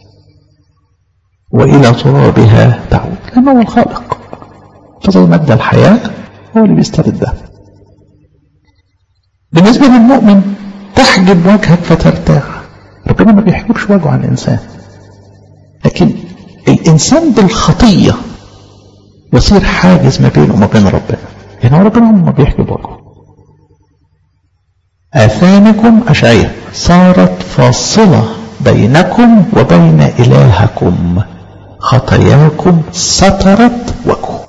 وإلى ترابها تعود لأنه هو الخالق فزي ما ادى الحياة هو اللي بيستردها بالنسبة للمؤمن تحجب وجهك فترتاح ربنا ما بيحجبش وجهه عن الإنسان لكن الإنسان بالخطية يصير حاجز ما بينه وما بين ربنا يعني هو ربنا ما بيحجب وجهه آثامكم أشعية صارت فاصلة بينكم وبين إلهكم خطاياكم سترت وجهه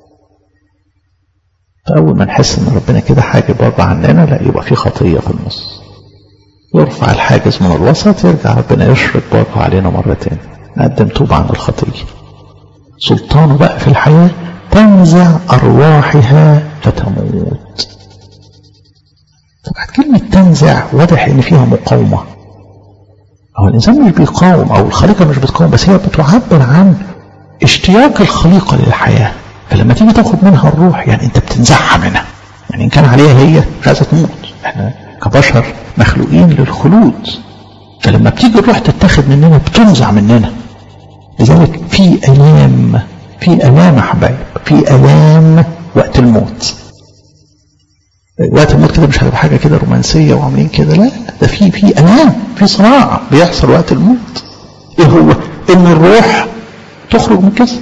فأول ما نحس إن ربنا كده حاجب وجهه عننا لا يبقى في خطية في النص يرفع الحاجز من الوسط يرجع ربنا يشرك وجهه علينا مرة تاني نقدم توبة عن الخطية سلطانه بقى في الحياة تنزع أرواحها فتموت طبعا كلمة تنزع واضح إن فيها مقاومة أو الإنسان مش بيقاوم أو الخليقة مش بتقاوم بس هي بتعبر عن اشتياق الخليقة للحياة فلما تيجي تاخد منها الروح يعني أنت بتنزعها منها يعني إن كان عليها هي مش عايزة تموت إحنا كبشر مخلوقين للخلود فلما بتيجي الروح تتاخد مننا بتنزع مننا لذلك في آلام في آلام يا حبايب في آلام وقت الموت وقت الموت كده مش هتبقى حاجه كده رومانسيه وعاملين كده لا ده في في الام في صراع بيحصل وقت الموت ايه هو ان الروح تخرج من الجسد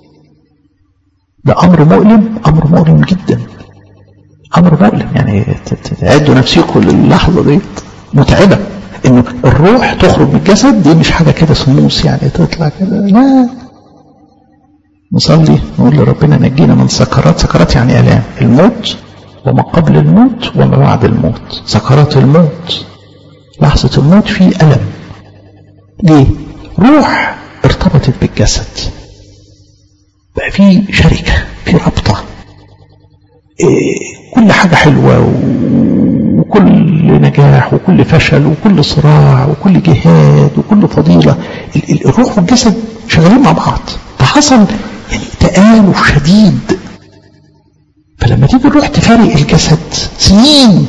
ده امر مؤلم امر مؤلم جدا امر مؤلم يعني تعدوا نفسكم للحظه ديت متعبه انه الروح تخرج من الجسد دي مش حاجه كده سموس يعني تطلع كده لا نصلي نقول لربنا نجينا من سكرات سكرات يعني الام الموت وما قبل الموت وما بعد الموت سكرات الموت لحظة الموت في ألم ليه؟ روح ارتبطت بالجسد بقى في شركة في رابطة إيه كل حاجة حلوة وكل نجاح وكل فشل وكل صراع وكل جهاد وكل فضيلة الروح والجسد شغالين مع بعض فحصل يعني تآلف شديد فلما تيجي الروح تفارق الجسد سنين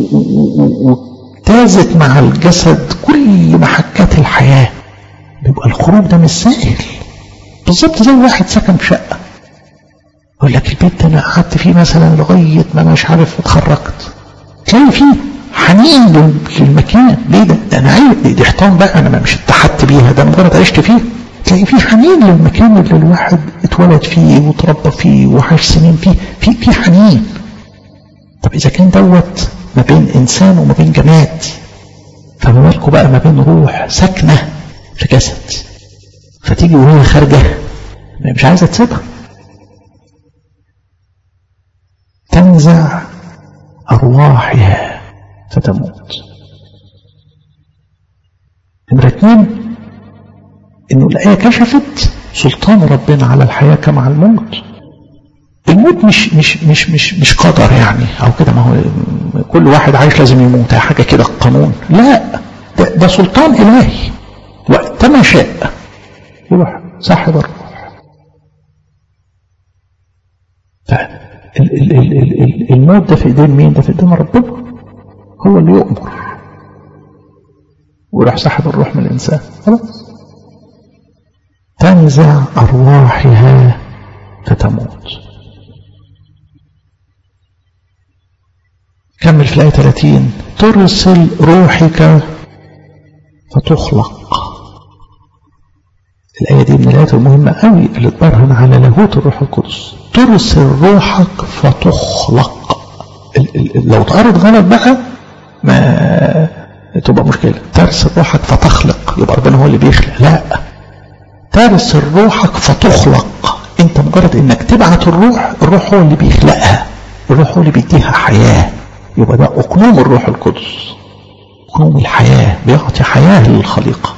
وتازت مع الجسد كل محكات الحياة بيبقى الخروج ده مش سهل بالظبط زي واحد سكن في شقة يقول لك البيت ده انا قعدت فيه مثلا لغاية ما مش عارف اتخرجت تلاقي فيه حنين للمكان ليه ده؟ ده انا عارف دي, دي حيطان بقى انا مش اتحدت بيها ده مجرد عشت فيه تلاقي فيه حنين للمكان اللي الواحد اتولد فيه وتربى فيه وعاش سنين فيه في في حنين طب اذا كان دوت ما بين انسان وما بين جماد فما بالكم بقى ما بين روح ساكنه في جسد فتيجي وهي خارجه مش عايزه تسيبها تنزع ارواحها فتموت نمرة اتنين انه الايه كشفت سلطان ربنا على الحياه كما على الموت الموت مش مش مش مش مش قدر يعني او كده ما هو كل واحد عايش لازم يموت حاجه كده قانون لا ده, ده سلطان الهي وقتما شاء يروح ساحب الروح ال ال ال ال ال الموت ده في ايدين مين ده في ايدين ربنا هو اللي يؤمر ويروح سحب الروح من الانسان خلاص تنزع ارواحها فتموت كمل في الآية 30 ترسل روحك فتخلق الآية دي من الآيات المهمة قوي اللي تبرهن على لاهوت الروح القدس ترسل روحك فتخلق ال ال لو اتعرض غلط بقى ما تبقى مشكلة ترسل روحك فتخلق يبقى ربنا هو اللي بيخلق لا ترسل روحك فتخلق انت مجرد انك تبعت الروح الروح هو اللي بيخلقها الروح هو اللي بيديها حياة يبقى ده اقنوم الروح القدس اقنوم الحياة بيعطي حياة للخليقة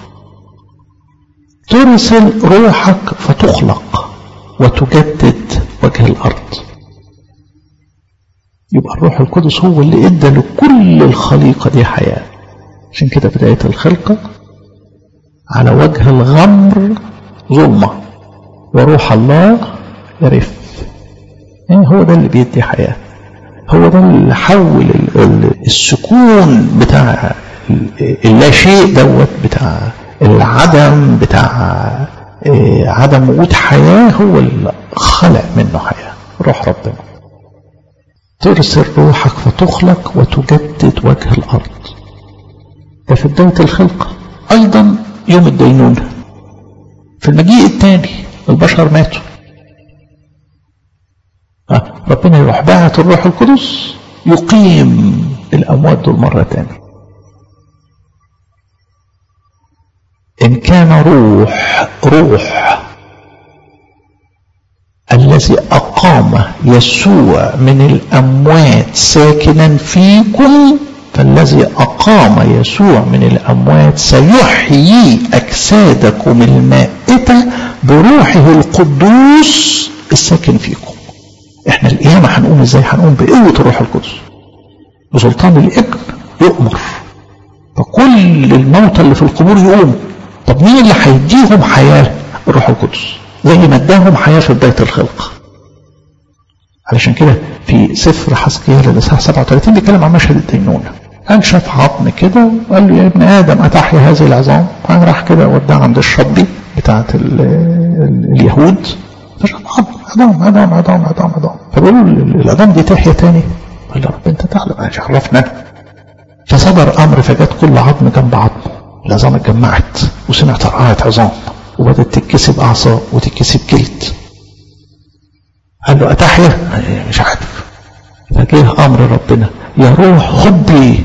ترسل روحك فتخلق وتجدد وجه الأرض يبقى الروح القدس هو اللي ادى لكل الخليقة دي حياة عشان كده بداية الخلقة على وجه الغمر ظلمة وروح الله يرف يعني هو ده اللي بيدي حياة هو ده اللي حول السكون بتاع اللا شيء دوت بتاع العدم بتاع عدم وجود حياة هو اللي خلق منه حياة روح ربنا ترسل روحك فتخلق وتجدد وجه الأرض ده في بداية الخلقة أيضا يوم الدينونة في المجيء الثاني البشر ماتوا آه ربنا يروح باعت الروح القدس يقيم الأموات دول مرة تانية إن كان روح روح الذي أقام يسوع من الأموات ساكنا فيكم فالذي أقام يسوع من الأموات سيحيي أجسادكم المائتة بروحه القدوس الساكن فيكم احنا القيامة هنقوم ازاي هنقوم بقوة الروح القدس بسلطان الابن يؤمر فكل الموتى اللي في القبور يقوم طب مين اللي هيديهم حياة الروح القدس زي ما اداهم حياة في بداية الخلق علشان كده في سفر حسقيال الاصحاح 37 بيتكلم عن مشهد الدينونة قال شاف عظم كده وقال له يا ابن ادم اتحيا هذه العظام قام راح كده وداه عند الشطبي بتاعت ال ال اليهود فشاف عظم عظام عظام عظام عظام عظام فبيقولوا العظام دي تحيا تاني قال له رب انت تعلم انا عرفنا فصدر امر فجت كل عظم جنب عظمه العظام اتجمعت وسمع طرقعة عظام وبدت تتكسب اعصاب وتتكسب جلد قال له اتحيا مش عارف فجه امر ربنا يا روح خبي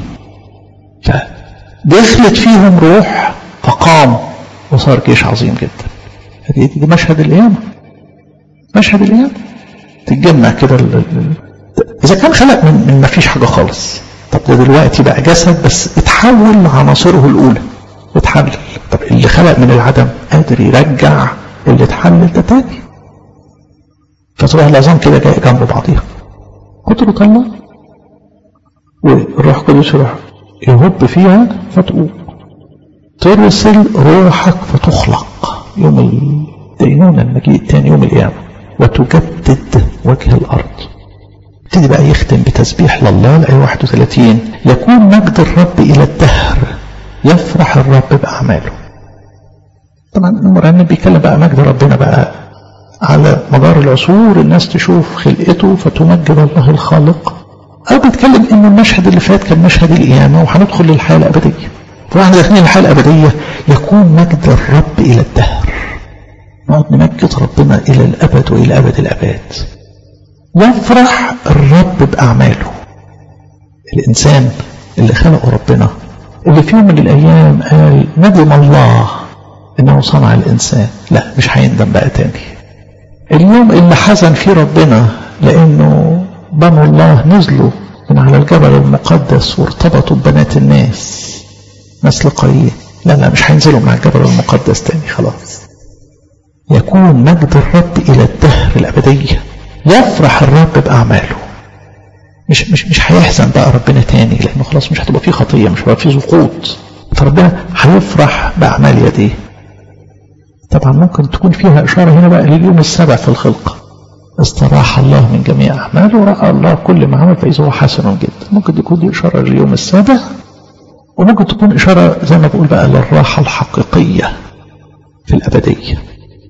فدخلت فيهم روح فقام وصار جيش عظيم جدا دي مشهد القيامة مشهد القيامة تتجمع كده إذا كان خلق من, من ما فيش حاجة خالص طب ده دلوقتي بقى جسد بس اتحول لعناصره الأولى اتحلل طب اللي خلق من العدم قادر يرجع اللي اتحلل ده تاني فتروح العظام كده جاية جنب بعضيها قدرة الله والروح القدس يروح يهب فيها فتقوم ترسل روحك فتخلق يوم الدينونة المجيء الثاني يوم القيامة وتجدد وجه الأرض ابتدي بقى يختم بتسبيح لله الآية 31 يكون مجد الرب إلى الدهر يفرح الرب بأعماله طبعا المرنم بيتكلم بقى مجد ربنا بقى على مدار العصور الناس تشوف خلقته فتمجد الله الخالق أو بيتكلم إن المشهد اللي فات كان مشهد القيامة وهندخل للحياة الأبدية فاحنا داخلين الحياة الأبدية يكون مجد الرب إلى الدهر نقعد نمجد ربنا إلى الأبد وإلى أبد الأباد يفرح الرب بأعماله الإنسان اللي خلقه ربنا اللي في يوم من الأيام قال ندم الله إنه صنع الإنسان لا مش هيندم بقى تاني اليوم اللي حزن فيه ربنا لأنه بنو الله نزلوا من على الجبل المقدس وارتبطوا ببنات الناس نسل قايين لا لا مش هينزلوا مع الجبل المقدس تاني خلاص يكون مجد الرب إلى الدهر الأبدية يفرح الرب بأعماله مش مش مش هيحزن بقى ربنا تاني لأنه خلاص مش هتبقى فيه خطية مش هتبقى فيه سقوط فربنا هيفرح بأعمال يديه طبعا ممكن تكون فيها إشارة هنا بقى لليوم السابع في الخلقة استراح الله من جميع أعماله ورأى الله كل ما عمل فإذا هو حسن جدا ممكن تكون دي إشارة لليوم السابع وممكن تكون إشارة زي ما بقول بقى للراحة الحقيقية في الأبدية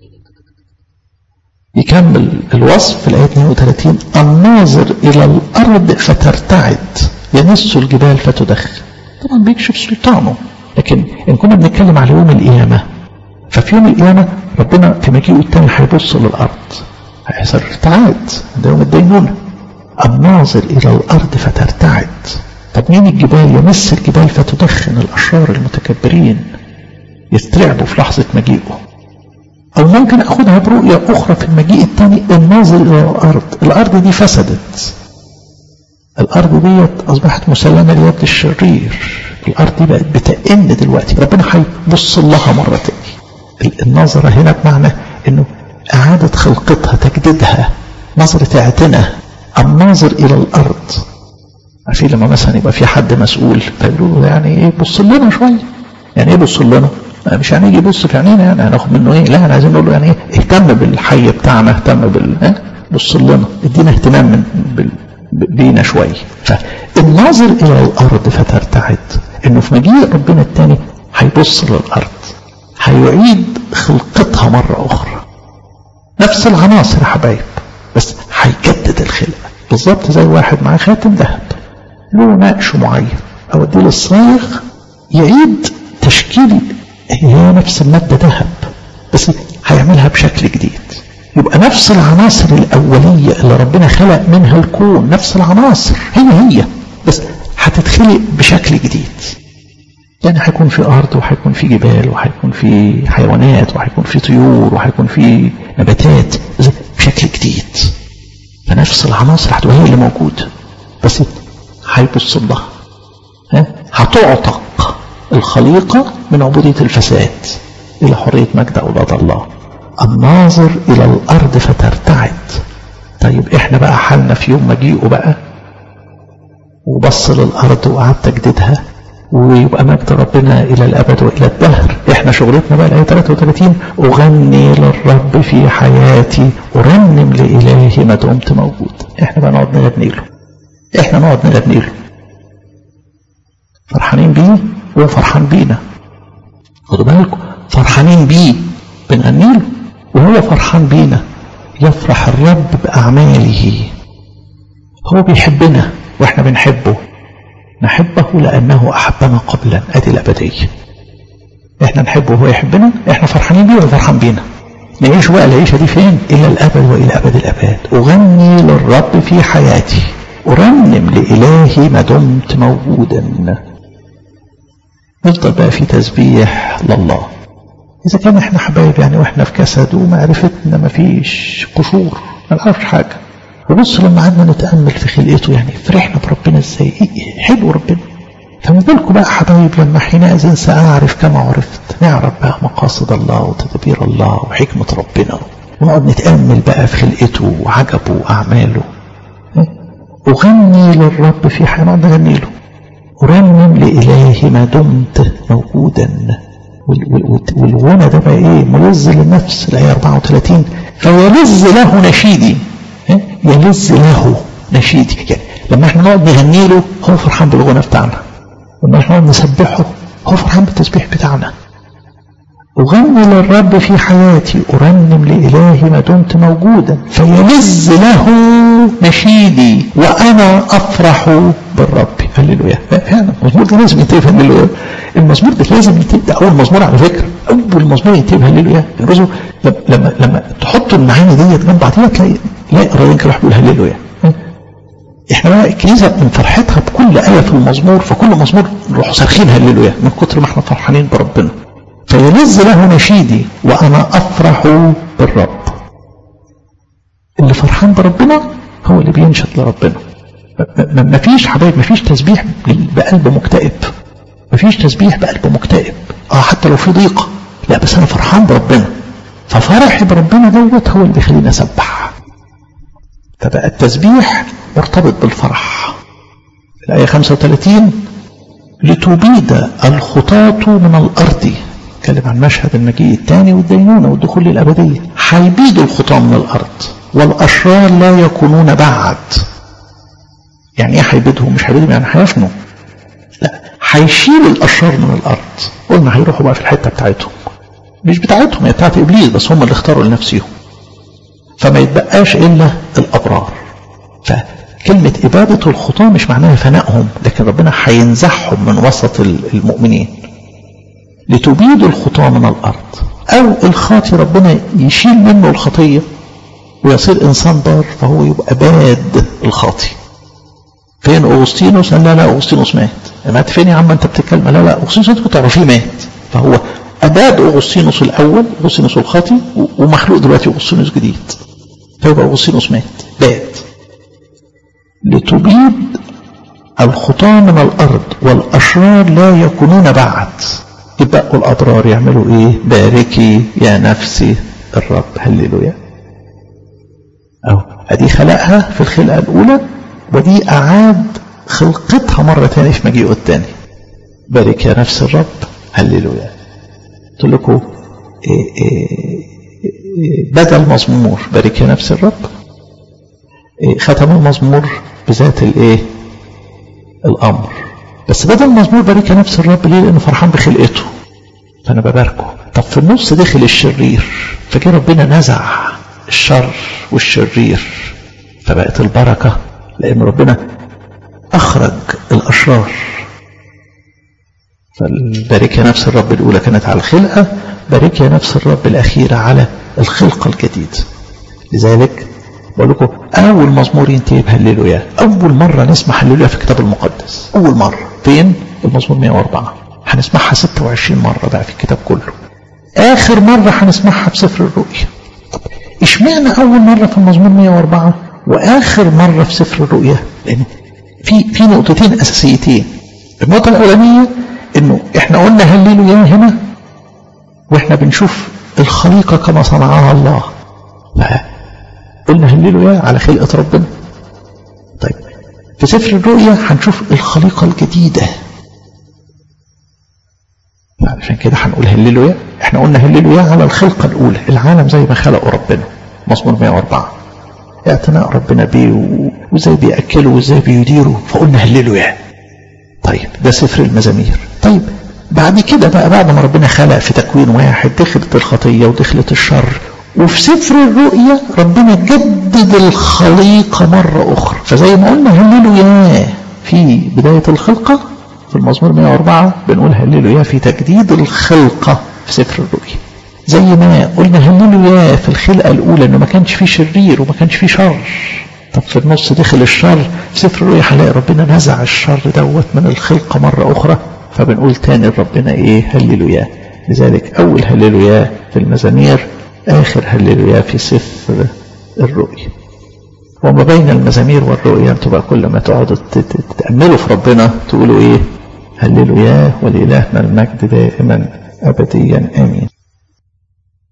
يكمل الوصف في الآية 32 الناظر إلى الأرض فترتعد يمس الجبال فتدخن طبعا بيكشف سلطانه لكن إن كنا بنتكلم على يوم القيامة ففي يوم القيامة ربنا في مجيئه التاني هيبص للأرض هيحصل ارتعاد ده يوم الدينونة الناظر إلى الأرض فترتعد طب مين الجبال يمس الجبال فتدخن الأشرار المتكبرين يسترعبوا في لحظة مجيئه أو ممكن أخدها برؤية أخرى في المجيء الثاني الناظر إلى الأرض الأرض دي فسدت الأرض ديت أصبحت مسلمة ليد الشرير الأرض دي بقت بتئن دلوقتي ربنا هيبص لها مرة تاني النظرة هنا بمعنى إنه إعادة خلقتها تجديدها نظرة اعتناء الناظر إلى الأرض عارفين لما مثلا يبقى في حد مسؤول فيقولوا له يعني إيه بص لنا شوية يعني إيه بص لنا مش يعني يجي يبص في عينينا يعني هناخد منه ايه لا احنا عايزين نقول له يعني ايه اهتم بالحي بتاعنا اهتم بال اه؟ بص لنا ادينا اهتمام من بال... بينا شويه فالناظر الى الارض فترتعد انه في مجيء ربنا الثاني هيبص للارض هيعيد خلقتها مره اخرى نفس العناصر يا حبايب بس هيجدد الخلقه بالظبط زي واحد معاه خاتم ذهب له نقش معين اوديه للصايغ يعيد تشكيل هي نفس المادة ذهب بس هيعملها بشكل جديد يبقى نفس العناصر الأولية اللي ربنا خلق منها الكون نفس العناصر هي هي بس هتتخلق بشكل جديد يعني هيكون في أرض وهيكون في جبال وهيكون في حيوانات وهيكون في طيور وهيكون في نباتات بشكل جديد فنفس العناصر هتبقى هي اللي موجودة بس هيبص لها هتعتق الخليقة من عبودية الفساد إلى حرية مجد أولاد الله الناظر إلى الأرض فترتعد طيب إحنا بقى حالنا في يوم مجيئه بقى وبص للأرض وقعد تجديدها ويبقى مجد ربنا إلى الأبد وإلى الدهر إحنا شغلتنا بقى الآية 33 أغني للرب في حياتي أرنم لإلهي ما دمت موجود إحنا بقى نقعد نغني له إحنا نقعد نغني له فرحانين بيه هو فرحان بينا خدوا بالكم فرحانين بيه بنغني له وهو فرحان بينا يفرح الرب بأعماله هو بيحبنا واحنا بنحبه نحبه لأنه أحبنا قبلا أدي الأبدية احنا نحبه وهو يحبنا احنا فرحانين بيه وهو فرحان بينا نعيش بقى العيشة دي فين إلى الأبد وإلى أبد الأبد أغني للرب في حياتي أرنم لإلهي ما دمت موجودا نفضل بقى في تسبيح لله إذا كان إحنا حبايب يعني وإحنا في جسد ومعرفتنا مفيش قشور ما نعرفش حاجة وبص لما قعدنا نتأمل في خلقته يعني فرحنا بربنا إزاي إيه حلو ربنا فما بالكم بقى حبايب لما حينئذ سأعرف كما عرفت نعرف بقى مقاصد الله وتدبير الله وحكمة ربنا ونقعد نتأمل بقى في خلقته وعجبه وأعماله أغني للرب في حياة نغني له أرنم لإلهي ما دمت موجودا والغنى ده بقى ايه ملز للنفس الآية 34 فيلز له نشيدي يلز له نشيدي يعني لما احنا نقعد نغني له هو فرحان بالغنى بتاعنا لما احنا نقعد نسبحه هو فرحان بالتسبيح بتاعنا أغني للرب في حياتي أرنم لإلهي ما دمت موجودا فيلز له نشيدي وأنا أفرح بالرب هللويا فعلا المزمور ده لازم ينتهي هللويا المزمور ده لازم ينتهي ده أول مزمور على فكرة أول مزمور ينتهي هللويا لما لما لما تحطوا المعاني ديت جنب بعضيها تلاقي تلاقي قرارين كده بيقول هللويا احنا بقى الكنيسه من فرحتها بكل ايه في المزمور فكل مزمور نروح صارخين هللويا من كتر ما احنا فرحانين بربنا فيلز له نشيدي وأنا أفرح بالرب اللي فرحان بربنا هو اللي بينشد لربنا ما فيش حبايب ما فيش تسبيح بقلب مكتئب ما فيش تسبيح بقلب مكتئب اه حتى لو في ضيقة لا بس أنا فرحان بربنا ففرحي بربنا دوت هو اللي بيخليني أسبح فبقى التسبيح مرتبط بالفرح الآية 35 لتبيد الخطاة من الأرض اتكلم عن مشهد المجيء الثاني والدينونة والدخول للأبدية هيبيدوا الخطاة من الأرض والأشرار لا يكونون بعد يعني ايه هيبيدهم مش هيبيدهم يعني هيفنوا لا هيشيل الأشرار من الأرض قلنا هيروحوا بقى في الحتة بتاعتهم مش بتاعتهم هي بتاعت إبليس بس هم اللي اختاروا لنفسهم فما يتبقاش إلا الأبرار فكلمة إبادة الخطاة مش معناها فنائهم لكن ربنا هينزعهم من وسط المؤمنين لتبيد الخطاة من الأرض أو الخاطي ربنا يشيل منه الخطية ويصير إنسان بار فهو يبقى باد الخاطي فين أغسطينوس قال لا لا أغسطينوس مات مات فين يا عم أنت بتتكلم لا لا أغسطينوس أنت تعرفيه مات فهو أباد أغسطينوس الأول أغسطينوس الخاطي ومخلوق دلوقتي أغسطينوس جديد فيبقى أغسطينوس مات باد لتبيد الخطاة من الأرض والأشرار لا يكونون بعد يبقوا الأبرار يعملوا إيه باركي يا نفسي الرب هللويا أو أدي خلقها في الخلقة الأولى ودي أعاد خلقتها مرة تانية في مجيئه التاني بارك يا نفس الرب هللويا قلت لكم إيه إيه بدل مزمور بارك يا نفس الرب إيه ختم المزمور بذات الايه الامر بس بدل مزمور بارك نفس الرب ليه لانه فرحان بخلقته فانا بباركه طب في النص دخل الشرير فجه ربنا نزع الشر والشرير فبقت البركة لأن ربنا أخرج الأشرار فالباركة نفس الرب الأولى كانت على الخلقة باركة نفس الرب الأخيرة على الخلقة الجديدة لذلك بقول لكم أول مزمور ينتهي بهللويا أول مرة نسمع هللويا في الكتاب المقدس أول مرة فين؟ المزمور 104 هنسمعها 26 مرة بقى في الكتاب كله آخر مرة هنسمعها بسفر الرؤيا طب اشمعنى أول مرة في المزمور 104 وآخر مرة في سفر الرؤيا لأن في في نقطتين أساسيتين النقطة الأولانية إنه إحنا قلنا هللويا هنا وإحنا بنشوف الخليقة كما صنعها الله لا قلنا هللويا على خلقة ربنا طيب في سفر الرؤيا هنشوف الخليقة الجديدة عشان كده هنقول هللويا احنا قلنا هللويا على الخلقة الأولى العالم زي ما خلقه ربنا مزمور 104 اعتناء ربنا بيه وازاي بيأكله وازاي بيديره فقلنا هللويا طيب ده سفر المزامير طيب بعد كده بقى بعد ما ربنا خلق في تكوين واحد دخلت الخطية ودخلت الشر وفي سفر الرؤيا ربنا جدد الخليقة مرة أخرى فزي ما قلنا هللويا في بداية الخلقة في المزمور 104 بنقول هللويا في تجديد الخلقة في سفر الرؤيا زي ما قلنا هللويا في الخلقة الأولى إنه ما كانش فيه شرير وما كانش فيه شر طب في النص دخل الشر في سفر الرؤيا هنلاقي ربنا نزع الشر دوت من الخلقة مرة أخرى فبنقول تاني ربنا إيه هللويا لذلك أول هللويا في المزامير آخر هللويا في سفر الرؤيا وما بين المزامير والرؤيا تبقى كل ما تقعدوا تتأملوا في ربنا تقولوا إيه هللويا ولإلهنا المجد دائما أبديا آمين